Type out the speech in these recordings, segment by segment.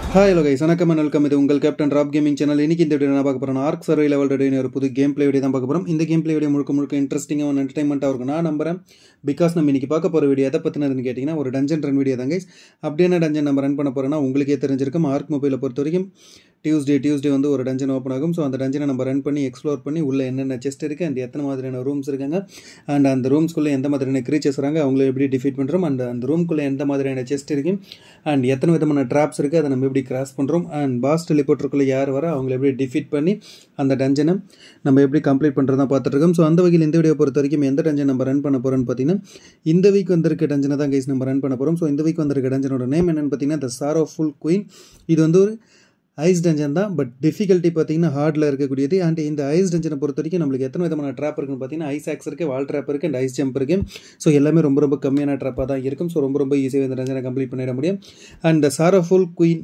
hi hello guys வணக்கம் and welcome இது உங்கள் கேப்டன் ராப் கேமிங் சேனல் இன்னைக்கு இந்த வீடியோ நான் பார்க்க போகிறேன் ஆர்க் சர்வை லெவல் டேன்னு ஒரு புது கேம் பிளே வீடியோ தான் பார்க்க போகிறோம் இந்த கேம் பிளே வீடியோ முழுக்க முழுக்க இன்ட்ரெஸ்டிங்காக ஒன்று என்டர்டைன்மெண்ட்டாக இருக்கும் நான் நம்புறேன் பிகாஸ் நம்ம இன்னைக்கு பார்க்க போகிற வீடியோ எதை பற்றினதுன்னு கேட்டிங்கன்னா ஒரு டஞ்சன் ரன் வீடியோ தான் கைஸ் அப்படி என்ன டஞ்சன் நம்ம ரன் பண்ண போகிறோம்னா உங்களுக்கே தெரிஞ்சிருக்கும் ஆர்க் மொபைலை பொறுத்த வரைக்கும் டியூஸ்டே டியூஸ்டே வந்து ஒரு டஞ்சன் ஓப்பன் ஆகும் ஸோ அந்த டஞ்சனை நம்ம ரன் பண்ணி எக்ஸ்ப்ளோர் பண்ணி உள்ள என்னென்ன செஸ்ட் இருக்குது அண்ட் எத்தனை மாதிரியான ரூம்ஸ் இருக்காங்க அண்ட் அந்த ரூம்ஸ்குள்ளே எந்த மாதிரியான க்ரீச்சர்ஸ் வராங்க அவங்கள எப்படி டிஃபீட் பண்ணுறோம் அண்ட் அந்த ரூம்குள்ளே எந்த மாதிரியான செஸ்ட் இருக்கு அண்ட் எத்தனை விதமான ட்ராப்ஸ் இருக்குது அதை நம்ம எப்படி கிராஸ் பண்ணுறோம் அண்ட் பாஸ் டெலிபோர்ட்டருக்குள்ளே யார் வர அவங்கள எப்படி டிஃபீட் பண்ணி அந்த டஞ்சனை நம்ம எப்படி கம்ப்ளீட் பண்ணுறதா பார்த்துட்டு இருக்கோம் ஸோ அந்த வகையில் இந்த வீடியோ பொறுத்த வரைக்கும் எந்த டஞ்சன் நம்ம ரன் பண்ண போகிறோம்னு பார்த்தீங்கன்னா இந்த வீக் வந்திருக்க டஞ்சனை தான் கைஸ் நம்ம ரன் பண்ண போகிறோம் ஸோ இந்த வீக் வந்திருக்க டஞ்சனோட நேம் என்னென்னு பார்த்தீங்கன்னா த சாரோ ஃபுல் குயின் இது வந்து ஒரு ஐஸ் டஞ்சன் தான் பட் டிஃபிகல்ட்டி பார்த்தீங்கன்னா ஹார்டில் இருக்கக்கூடியது அண்ட் இந்த ஐஸ் டஞ்சனை பொறுத்த வரைக்கும் நம்மளுக்கு எத்தனை விதமான ட்ராப் இருக்குன்னு பார்த்தீங்கன்னா ஐஸ் ஆக்ஸ் இருக்குது வால் ட்ராப் இருக்குது அண்ட் ஐஸ் ஜம்ப் இருக்குது ஸோ எல்லாமே ரொம்ப ரொம்ப கம்மியான ட்ராப்பாக தான் இருக்கும் ஸோ ரொம்ப ரொம்ப ஈஸியாக இந்த டஞ்சனை கம்ப்ளீட் பண்ணிட முடியும் and the sorrowful queen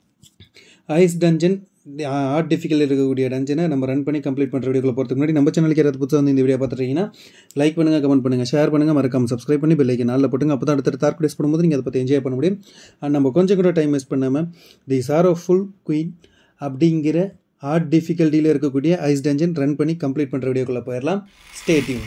ice dungeon hard difficult இருக்கக்கூடிய டஞ்சனை நம்ம ரன் பண்ணி கம்ப்ளீட் பண்ணுற வீடியோக்குள்ள போகிறதுக்கு முன்னாடி நம்ம சேனலுக்கு யாராவது புதுசாக வந்து இந்த வீடியோ பார்த்துட்டீங்கன்னா லைக் பண்ணுங்கள் கமெண்ட் பண்ணுங்கள் ஷேர் பண்ணுங்கள் மறக்காம சப்ஸ்கிரைப் பண்ணி பெல்லைக்கு நாளில் போட்டுங்க அப்போ தான் அடுத்த தார்க் டேஸ் பண்ணும்போது நீங்கள் அதை பற்றி என்ஜாய் பண்ண முடியும் அண்ட் நம்ம கொஞ்சம் கூட டைம் வேஸ்ட் பண்ணாமல் தி சாரோ ஃபுல் குயின் அப்படிங்கிற ஆர்ட் டிஃபிகல்ட்டியில் இருக்கக்கூடிய ஐஸ் டஞ்சன் ரன் பண்ணி கம்ப்ளீட் பண்ணுற வீடியோக்குள்ளே போயிடலாம் ஸ்டேட்யூன்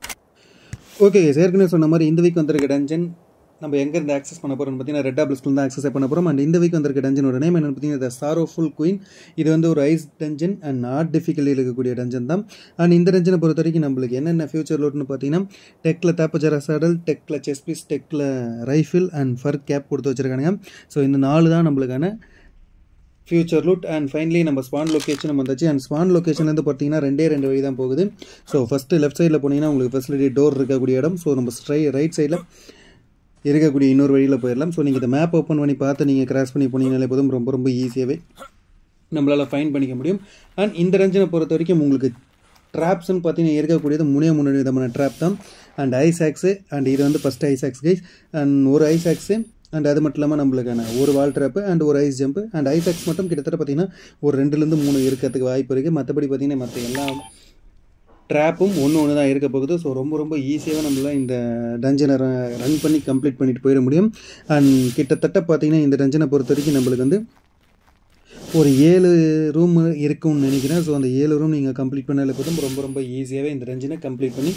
ஓகே ஏற்கனவே சொன்ன மாதிரி இந்த வீக் வந்திருக்க டஞ்சன் நம்ம எங்கேருந்து ஆக்சஸ் பண்ண போகிறோம்னு பார்த்தீங்கன்னா ரெட் ஆப்லஸ்லேருந்து தான் ஆக்சஸ் பண்ண போகிறோம் அண்ட் இந்த வீக் வந்திருக்க டஞ்சனோட நேம் என்னென்னு பார்த்தீங்கன்னா சாரோ ஃபுல் குயின் இது வந்து ஒரு ஐஸ் டஞ்சன் அண்ட் ஆர்ட் டிஃபிகல்ட்டியில் இருக்கக்கூடிய டஞ்சன் தான் அண்ட் இந்த டஞ்சனை பொறுத்த வரைக்கும் நம்மளுக்கு என்னென்ன ஃபியூச்சர் லோட்னு பார்த்தீங்கன்னா டெக்கில் தாப்பஜரா சாடல் டெக்கில் செஸ் பீஸ் டெக்கில் ரைஃபிள் அண்ட் ஃபர் கேப் கொடுத்து வச்சுருக்கானுங்க ஸோ இந்த நாலு தான் நம்மளுக்கான ஃபியூச்சர் லூட் அண்ட் ஃபைனலி நம்ம ஸ்பான் லொக்கேஷன் வந்தாச்சு அண்ட் ஸ்பான் லொக்கேஷன்லேருந்து பார்த்தீங்கன்னா ரெண்டே ரெண்டு வழி தான் போகுது ஸோ ஃபஸ்ட்டு லெஃப்ட் சைடில் போனீங்கன்னா உங்களுக்கு ஃபெசிலிட்டி டோர் இருக்கக்கூடிய இடம் ஸோ நம்ம ஸ்ட்ரை ரைட் சைடில் இருக்கக்கூடிய இன்னொரு வழியில் போயிடலாம் ஸோ நீங்கள் இந்த மேப் ஓப்பன் பண்ணி பார்த்து நீங்கள் கிராஸ் பண்ணி போனீங்கனாலே போதும் ரொம்ப ரொம்ப ஈஸியாகவே நம்மளால் ஃபைன் பண்ணிக்க முடியும் அண்ட் இந்த ரஞ்சனை பொறுத்த வரைக்கும் உங்களுக்கு ட்ராப்ஸ்னு பார்த்தீங்கன்னா இருக்கக்கூடியது மூணே மூணு விதமான ட்ராப் தான் அண்ட் ஐஸ் ஆக்ஸு அண்ட் இது வந்து first ice axe guys and ஒரு ஐஸ் ஆக்ஸு அண்ட் அது மட்டும் இல்லாமல் நம்மளுக்கான ஒரு வால் ட்ராப்பு அண்ட் ஒரு ice jump and ice axe மட்டும் கிட்டத்தட்ட பார்த்தீங்கன்னா ஒரு ரெண்டுலேருந்து மூணு இருக்கிறதுக்கு வாய்ப்பு இருக்குது மற்றபடி பார்த்தீங்கன்னா மற்ற எல்லா ட்ராப்பும் ஒன்று ஒன்று தான் இருக்க போகுது ஸோ ரொம்ப ரொம்ப ஈஸியாக நம்மளால் இந்த டஞ்சனை ரன் பண்ணி கம்ப்ளீட் பண்ணிட்டு போயிட முடியும் அண்ட் கிட்டத்தட்ட பார்த்தீங்கன்னா இந்த டஞ்சனை பொறுத்த வரைக்கும் நம்மளுக்கு வந்து ஒரு ஏழு ரூம் இருக்கும்னு நினைக்கிறேன் ஸோ அந்த ஏழு ரூம் நீங்கள் கம்ப்ளீட் பண்ணாலே போதும் ரொம்ப ரொம்ப ஈஸியாகவே இந்த டஞ்சனை கம்ப்ளீட் பண்ணி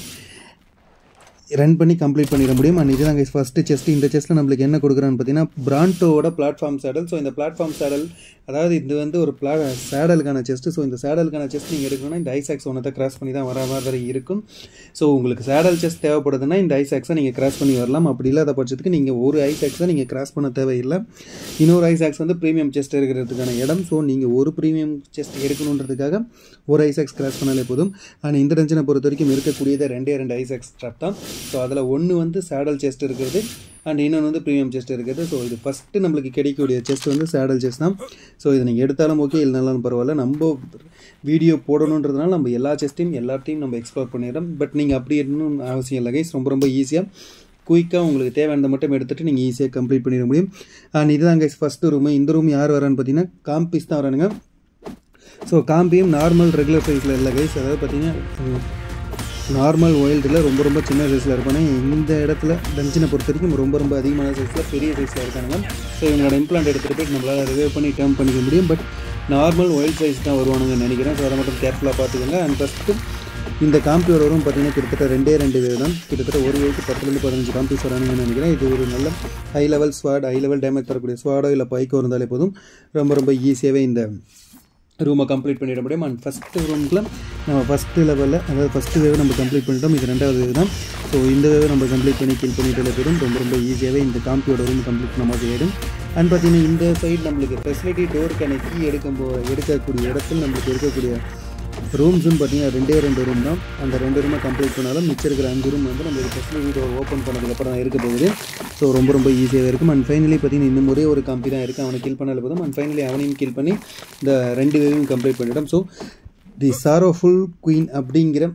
ரன் பண்ணி கம்ப்ளீட் பண்ணிட முடியும் அண்ட் இதுதான் கைஸ் ஃபஸ்ட்டு செஸ்ட் இந்த செஸ்ட்டில் நம்மளுக்கு என்ன கொடுக்குறான்னு பார்த்தீங்கன்னா பிராண்டோட பிளாட்ஃபார்ம் சேடல் ஸோ இந்த பிளாட்ஃபார்ம் சேடல் அதாவது இது வந்து ஒரு பிளா சேடலுக்கான செஸ்ட்டு ஸோ இந்த சேடலுக்கான செஸ்ட் நீங்கள் எடுக்கணும்னா இந்த ஐசாக்ஸ் ஒன்றத்தை கிராஸ் பண்ணி தான் வர மாதிரி இருக்கும் ஸோ உங்களுக்கு சேடல் செஸ்ட் தேவைப்படுதுன்னா இந்த ஐசாக்ஸை நீங்கள் கிராஸ் பண்ணி வரலாம் அப்படி இல்லாத பட்சத்துக்கு நீங்கள் ஒரு ஐசாக்ஸை நீங்கள் கிராஸ் பண்ண தேவையில்லை இன்னொரு ஐசாக்ஸ் வந்து ப்ரீமியம் செஸ்ட் இருக்கிறதுக்கான இடம் ஸோ நீங்கள் ஒரு ப்ரீமியம் செஸ்ட் எடுக்கணுன்றதுக்காக ஒரு ஐசாக்ஸ் கிராஸ் பண்ணாலே போதும் ஆனால் இந்த டென்ஷனை பொறுத்த வரைக்கும் இருக்கக்கூடியது ரெண்டே ரெண்டு ஐசாக்ஸ் ட்ராப் தான் ஸோ அதில் ஒன்று வந்து சேடல் செஸ்ட் இருக்கிறது அண்ட் இன்னொன்று வந்து ப்ரீமியம் செஸ்ட் இருக்குது ஸோ இது ஃபஸ்ட்டு நம்மளுக்கு கிடைக்கக்கூடிய செஸ்ட் வந்து சேடல் செஸ்ட் தான் ஸோ இதை நீங்கள் எடுத்தாலும் ஓகே இல்லைனாலும் பரவாயில்ல நம்ம வீடியோ போடணுன்றதுனால நம்ம எல்லா செஸ்ட்டையும் எல்லாத்தையும் நம்ம எக்ஸ்ப்ளோர் பண்ணிடுறோம் பட் நீங்கள் அப்படி இன்னும் அவசியம் இல்லை கைஸ் ரொம்ப ரொம்ப ஈஸியாக குயிக்காக உங்களுக்கு தேவையானதை மட்டும் எடுத்துகிட்டு நீங்கள் ஈஸியாக கம்ப்ளீட் பண்ணிட முடியும் அண்ட் இதுதான் கைஸ் ஃபஸ்ட்டு ரூமு இந்த ரூம் யார் வரான்னு பார்த்தீங்கன்னா காம்பிஸ் தான் வரானுங்க ஸோ காம்பியும் நார்மல் ரெகுலர் சைஸில் இல்லை கைஸ் அதாவது பார்த்தீங்கன்னா நார்மல் ஒயில்டில் ரொம்ப ரொம்ப சின்ன சைஸில் இருப்பாங்க இந்த இடத்துல டஞ்சனை பொறுத்த வரைக்கும் ரொம்ப ரொம்ப அதிகமான சைஸில் பெரிய சைஸில் இருக்காங்க ஸோ இவங்களோட இம்ப்ளான்ட் எடுத்துகிட்டு போய் நம்மளால் ரிவைவ் பண்ணி டேர்ம் பண்ணிக்க முடியும் பட் நார்மல் ஒயில்ட் சைஸ் தான் வருவானுங்கன்னு நினைக்கிறேன் ஸோ அதை மட்டும் கேர்ஃபுல்லாக பார்த்துக்கோங்க அண்ட் ஃபஸ்ட்டு இந்த காம்பியோட வரும் பார்த்தீங்கன்னா கிட்டத்தட்ட ரெண்டே ரெண்டு வேவ் தான் கிட்டத்தட்ட ஒரு வேவுக்கு பத்துலேருந்து பதினஞ்சு காம்பிஸ் வரானுங்கன்னு நினைக்கிறேன் இது ஒரு நல்ல ஹை லெவல் ஸ்வாட் ஹை லெவல் டேமேஜ் தரக்கூடிய ஸ்வாடோ இல்லை பைக்கோ இருந்தாலே போதும் ரொம்ப ரொம்ப ஈஸியாகவே இந்த ரூமை கம்ப்ளீட் பண்ணிட முடியும் அண்ட் ஃபஸ்ட்டு ரூமுக்குள்ள நம்ம ஃபஸ்ட்டு லெவலில் அதாவது ஃபஸ்ட்டு வேவ் நம்ம கம்ப்ளீட் பண்ணிட்டோம் இது ரெண்டாவது வேவ் தான் ஸோ இந்த வேவ் நம்ம கம்ப்ளீட் பண்ணி கில் பண்ணிட்டு போயிடும் ரொம்ப ரொம்ப ஈஸியாகவே இந்த காம்பியோட ரூம் கம்ப்ளீட் பண்ண மாதிரி ஆயிடும் அண்ட் பார்த்தீங்கன்னா இந்த சைடு நம்மளுக்கு ஃபெசிலிட்டி டோருக்கான கீ எடுக்கும் போ எடுக்கக்கூடிய இடத்துல நம்மளுக்கு இருக்கக்கூடிய ரூம்ஸ்னு பார்த்தீங்கன்னா ரெண்டே ரெண்டு ரூம் தான் அந்த ரெண்டு ரூமை கம்ப்ளீட் பண்ணாலும் மிச்சம் இருக்கிற அஞ்சு ரூம் வந்து நம்மளுக்கு ஃபெசிலிட்டி டோர் ஓப்பன் பண்ணதுக்கப்புறம் தான் இருக்க போகுது ஸோ ரொம்ப ரொம்ப ஈஸியாக இருக்கும் அண்ட் ஃபைனலி பார்த்தீங்கன்னா இன்னும் ஒரே ஒரு காம்பி தான் இருக்குது அவனை கில் பண்ணாலே போதும் அண்ட் ஃபைனலி அவனையும் கில் பண்ணி இந்த ரெண்டு வேவையும் கம்ப்ளீட் பண்ணிவிடும் ஸோ தி சாரோஃபுல் குயின் அப்படிங்கிற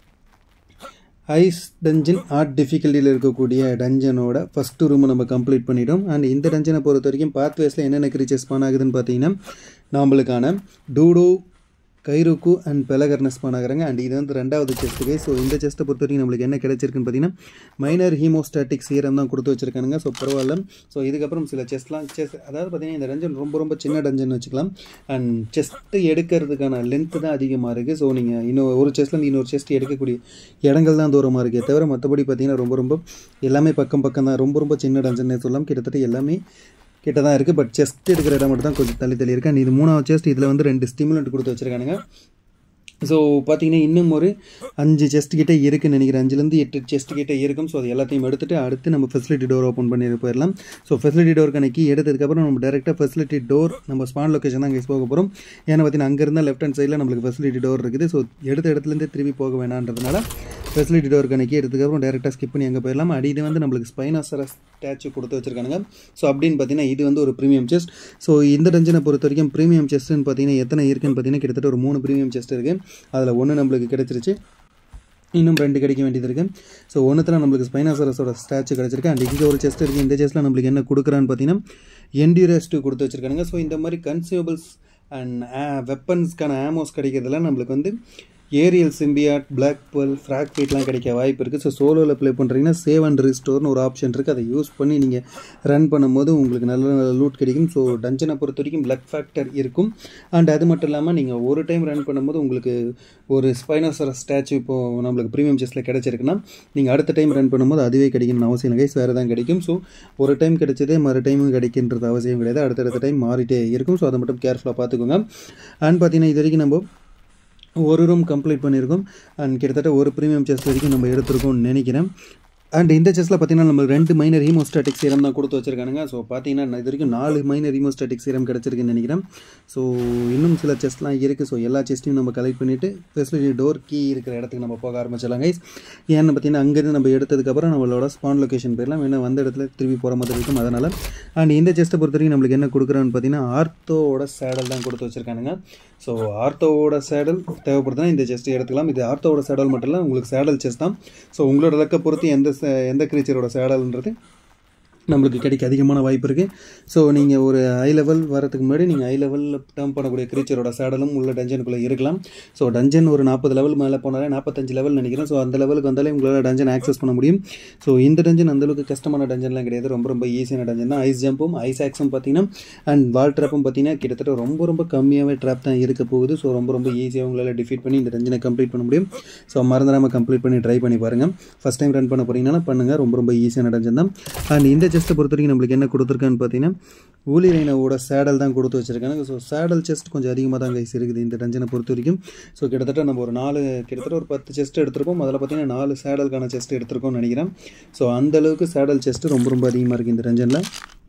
ஐஸ் டஞ்சன் ஆர்ட் டிஃபிகல்ட்டியில் இருக்கக்கூடிய டஞ்சனோட ஃபஸ்ட்டு ரூமை நம்ம கம்ப்ளீட் பண்ணிட்டோம் அண்ட் இந்த டஞ்சனை பொறுத்த வரைக்கும் பாத்வேஸில் என்னென்ன கிரீச்சர்ஸ் ஸ்பான் ஆகுதுன்னு பார்த்தீங்கன்னா நம்மளுக்கான டூடோ கைருக்கு அண்ட் பெலகர்னஸ் பண்ணாகிறாங்க அண்ட் இது வந்து ரெண்டாவது செஸ்ட்டுக்கு ஸோ இந்த செஸ்ட்டை பொறுத்த வரைக்கும் நம்மளுக்கு என்ன கிடைச்சிருக்குன்னு பார்த்தீங்கன்னா மைனர் ஹீமோஸ்டாட்டிக் சீரம் தான் கொடுத்து வச்சிருக்கானுங்க ஸோ பரவாயில்ல ஸோ இதுக்கப்புறம் சில செஸ்லாம் செஸ் அதாவது பார்த்தீங்கன்னா இந்த டஞ்சன் ரொம்ப ரொம்ப சின்ன டஞ்சன் வச்சுக்கலாம் அண்ட் செஸ்ட்டு எடுக்கிறதுக்கான லென்த்து தான் அதிகமாக இருக்குது ஸோ நீங்கள் இன்னும் ஒரு செஸ்ட்லேருந்து இன்னொரு செஸ்ட் எடுக்கக்கூடிய இடங்கள் தான் தூரமாக இருக்கே தவிர மற்றபடி பார்த்தீங்கன்னா ரொம்ப ரொம்ப எல்லாமே பக்கம் பக்கம் தான் ரொம்ப ரொம்ப சின்ன டஞ்சன்னே சொல்லலாம் கிட்டத்தட்ட எல்லாமே கிட்ட தான் இருக்குது பட் செஸ்ட் எடுக்கிற இடம் மட்டும் தான் கொஞ்சம் தள்ளி தள்ளி இருக்கு அண்ட் இது மூணாவது செஸ்ட் இதில் வந்து ரெண்டு ஸ்டிமுலண்ட் கொடுத்து வச்சுருக்கானுங்க ஸோ பார்த்தீங்கன்னா இன்னும் ஒரு அஞ்சு செஸ்ட் கிட்டே இருக்குன்னு நினைக்கிறேன் அஞ்சுலேருந்து எட்டு செஸ்ட் கிட்டே இருக்கும் ஸோ அது எல்லாத்தையும் எடுத்துகிட்டு அடுத்து நம்ம ஃபெசிலிட்டி டோர் ஓப்பன் பண்ணி போயிடலாம் ஸோ ஃபெசிலிட்டி டோருக்கான கீ எடுத்ததுக்கப்புறம் நம்ம டேரெக்டாக ஃபெசிலிட்டி டோர் நம்ம ஸ்பான் லொக்கேஷன் தான் இங்கே போக போகிறோம் ஏன்னா பார்த்தீங்கன்னா அங்கேருந்தால் லெஃப்ட் ஹேண்ட் சைடில் நம்மளுக்கு ஃபெசிலிட்டி டோர் இருக்குது ஸோ எடுத்த இடத்துலேருந்தே திரும்பி போக வேணான்றதுனால ஃபெசிலிட்டி டோருக்கான கீ எடுத்ததுக்கப்புறம் டேரெக்டாக ஸ்கிப் பண்ணி அங்கே போயிடலாம் அடி இது வந்து நம்மளுக்கு ஸ்பைனாசரஸ் ஸ்டாச்சு கொடுத்து வச்சிருக்கானுங்க ஸோ அப்படின்னு பார்த்தீங்கன்னா இது வந்து ஒரு ப்ரீமியம் செஸ்ட் ஸோ இந்த டஞ்சனை பொறுத்த வரைக்கும் ப்ரீமியம் செஸ்ட்டுன்னு பார்த்தீங்கன்னா எத்தனை இருக்குன்னு பார்த்தீங்கன்னா கிட்டத்தட்ட ஒரு மூணு ப்ரீமியம் செஸ்ட் இருக்குது அதில் ஒன்று நம்மளுக்கு கிடைச்சிருச்சு இன்னும் ரெண்டு கிடைக்க வேண்டியது இருக்குது ஸோ ஒன்றுத்தில் நம்மளுக்கு ஸ்பைனாசரஸோட ஸ்டாச்சு கிடச்சிருக்கு அண்ட் இங்கே ஒரு செஸ்ட் இருக்குது இந்த செஸ்ட்டில் நம்மளுக்கு என்ன கொடுக்குறான்னு பார்த்தீங்கன்னா என்டியூரஸ் டூ கொடுத்து வச்சிருக்கானுங்க ஸோ இந்த மாதிரி கன்சியூபிள்ஸ் அண்ட் வெப்பன்ஸ்க்கான ஆமோஸ் கிடைக்கிறதுல நம்மளுக்கு வந்து aerial symbiote black bell frog ஃபீட்லாம் கிடைக்க வாய்ப்பு இருக்குது ஸோ சோலோவில் ப்ளே பண்ணுறீங்கன்னா சேவ் அண்ட் ரிஸ்டோர்னு ஒரு ஆப்ஷன் இருக்குது அதை யூஸ் பண்ணி நீங்கள் ரன் பண்ணும்போது உங்களுக்கு நல்ல நல்ல லூட் கிடைக்கும் ஸோ டஞ்சனை பொறுத்த வரைக்கும் பிளக் ஃபேக்டர் இருக்கும் அண்ட் அது மட்டும் இல்லாமல் நீங்கள் ஒரு டைம் ரன் பண்ணும்போது உங்களுக்கு ஒரு ஸ்பைனோசர ஸ்டாச்சு இப்போது நம்மளுக்கு ப்ரீமியம் செஸ்ட்டில் கிடச்சிருக்குன்னா நீங்கள் அடுத்த டைம் ரன் பண்ணும்போது அதுவே கிடைக்கணும்னு அவசியம் இல்லை வேறு தான் கிடைக்கும் ஸோ ஒரு டைம் கிடைச்சதே மறு டைமும் கிடைக்கின்றது அவசியம் கிடையாது அடுத்தடுத்த டைம் மாறிட்டே இருக்கும் ஸோ அதை மட்டும் கேர்ஃபுல்லாக பார்த்துக்கோங்க அண்ட் பார்த்தீங்கன்னா இது வரைக்கும் நம்ம ஒரு ரூம் கம்ப்ளீட் பண்ணியிருக்கோம் அண்ட் கிட்டத்தட்ட ஒரு ப்ரீமியம் செஸ் வரைக்கும் நம்ம எடுத்திருக்கோம்னு நினைக்கிறேன் அண்ட் இந்த செஸ்ஸில் பார்த்தீங்கன்னா நம்ம ரெண்டு மைனர் ஹீமோஸ்டாட்டிக் சீரம் தான் கொடுத்து வச்சிருக்கானுங்க ஸோ பார்த்தீங்கன்னா இது வரைக்கும் நாலு மைனர் ஹீமோஸ்டாட்டிக் சீரம் கிடச்சிருக்குன்னு நினைக்கிறேன் ஸோ இன்னும் சில செஸ்ட்லாம் இருக்குது ஸோ எல்லா செஸ்ட்டையும் நம்ம கலெக்ட் பண்ணிவிட்டு ஃபெசிலிட்டி டோர் கீ இருக்கிற இடத்துக்கு நம்ம போக ஆரம்பிச்சிடலாம் கைஸ் ஏன்னு பார்த்தீங்கன்னா அங்கேருந்து நம்ம எடுத்ததுக்கப்புறம் நம்மளோட ஸ்பான் லொக்கேஷன் போயிடலாம் ஏன்னா வந்த இடத்துல திரும்பி போகிற மாதிரி இருக்கும் அதனால் அண்ட் இந்த செஸ்ட்டை பொறுத்த வரைக்கும் நம்மளுக்கு என்ன கொடுக்குறான்னு பார்த்தீங்கன்னா ஆர்த்தோவோட சேடல் தான் கொடுத்து வச்சிருக்கானுங்க ஸோ ஆர்த்தோவோட சேடல் தேவைப்படுதுன்னா இந்த செஸ்ட் எடுத்துக்கலாம் இது ஆர்த்தோவோட சேடல் மட்டும் இல்லை உங்களுக்கு சேடல் செஸ் தான் ஸோ உங்களோட லக்கை பொறுத்து எந்த எந்த கிரீச்சரோட சேடல்ன்றது நம்மளுக்கு கிடைக்க அதிகமான வாய்ப்பு இருக்குது ஸோ நீங்கள் ஒரு ஹை லெவல் வரதுக்கு முன்னாடி நீங்கள் ஹை லெவலில் டேர்ம் பண்ணக்கூடிய கிரீச்சரோட சேடலும் உள்ள டஞ்சனுக்குள்ளே இருக்கலாம் ஸோ டஞ்சன் ஒரு நாற்பது லெவல் மேலே போனாலே நாற்பத்தஞ்சு லெவல் நினைக்கிறேன் ஸோ அந்த லெவலுக்கு வந்தாலே உங்களால் டஞ்சன் ஆக்சஸ் பண்ண முடியும் ஸோ இந்த டஞ்சன் அந்தளவுக்கு கஷ்டமான டஞ்சன்லாம் கிடையாது ரொம்ப ரொம்ப ஈஸியான டஞ்சன் தான் ஐஸ் ஜம்பும் ஐஸ் ஆக்ஸும் பார்த்தீங்கன்னா அண்ட் வால் ட்ராப்பும் பார்த்தீங்கன்னா கிட்டத்தட்ட ரொம்ப ரொம்ப கம்மியாகவே ட்ராப் தான் இருக்க போகுது ஸோ ரொம்ப ரொம்ப ஈஸியாக உங்களால் டிஃபீட் பண்ணி இந்த டஞ்சனை கம்ப்ளீட் பண்ண முடியும் ஸோ மறந்துடாமல் கம்ப்ளீட் பண்ணி ட்ரை பண்ணி பாருங்கள் ஃபஸ்ட் டைம் ரன் பண்ண போகிறீங்கன்னா பண்ணுங்கள் ரொம்ப ரொம்ப ஈஸியான டஞ்சன் தான் அண்ட் இந்த செஸ்ட்டை பொறுத்த வரைக்கும் நம்மளுக்கு என்ன கொடுத்துருக்கான்னு பார்த்தீங்கன்னா ஊலி ரைனோட சேடல் தான் கொடுத்து வச்சிருக்காங்க ஸோ சேடல் செஸ்ட் கொஞ்சம் அதிகமாக தான் கைஸ் இருக்குது இந்த டஞ்சனை பொறுத்த வரைக்கும் ஸோ கிட்டத்தட்ட நம்ம ஒரு நாலு கிட்டத்தட்ட ஒரு பத்து செஸ்ட் எடுத்திருக்கோம் அதில் பார்த்தீங்கன்னா நாலு சேடலுக்கான செஸ்ட் எடுத்திருக்கோம்னு நினைக்கிறேன் ஸோ அந்தளவுக்கு சேடல் செஸ்ட் ரொம்ப ரொம்ப அதிகமாக இருக்குது இந்த டஞ்சனில்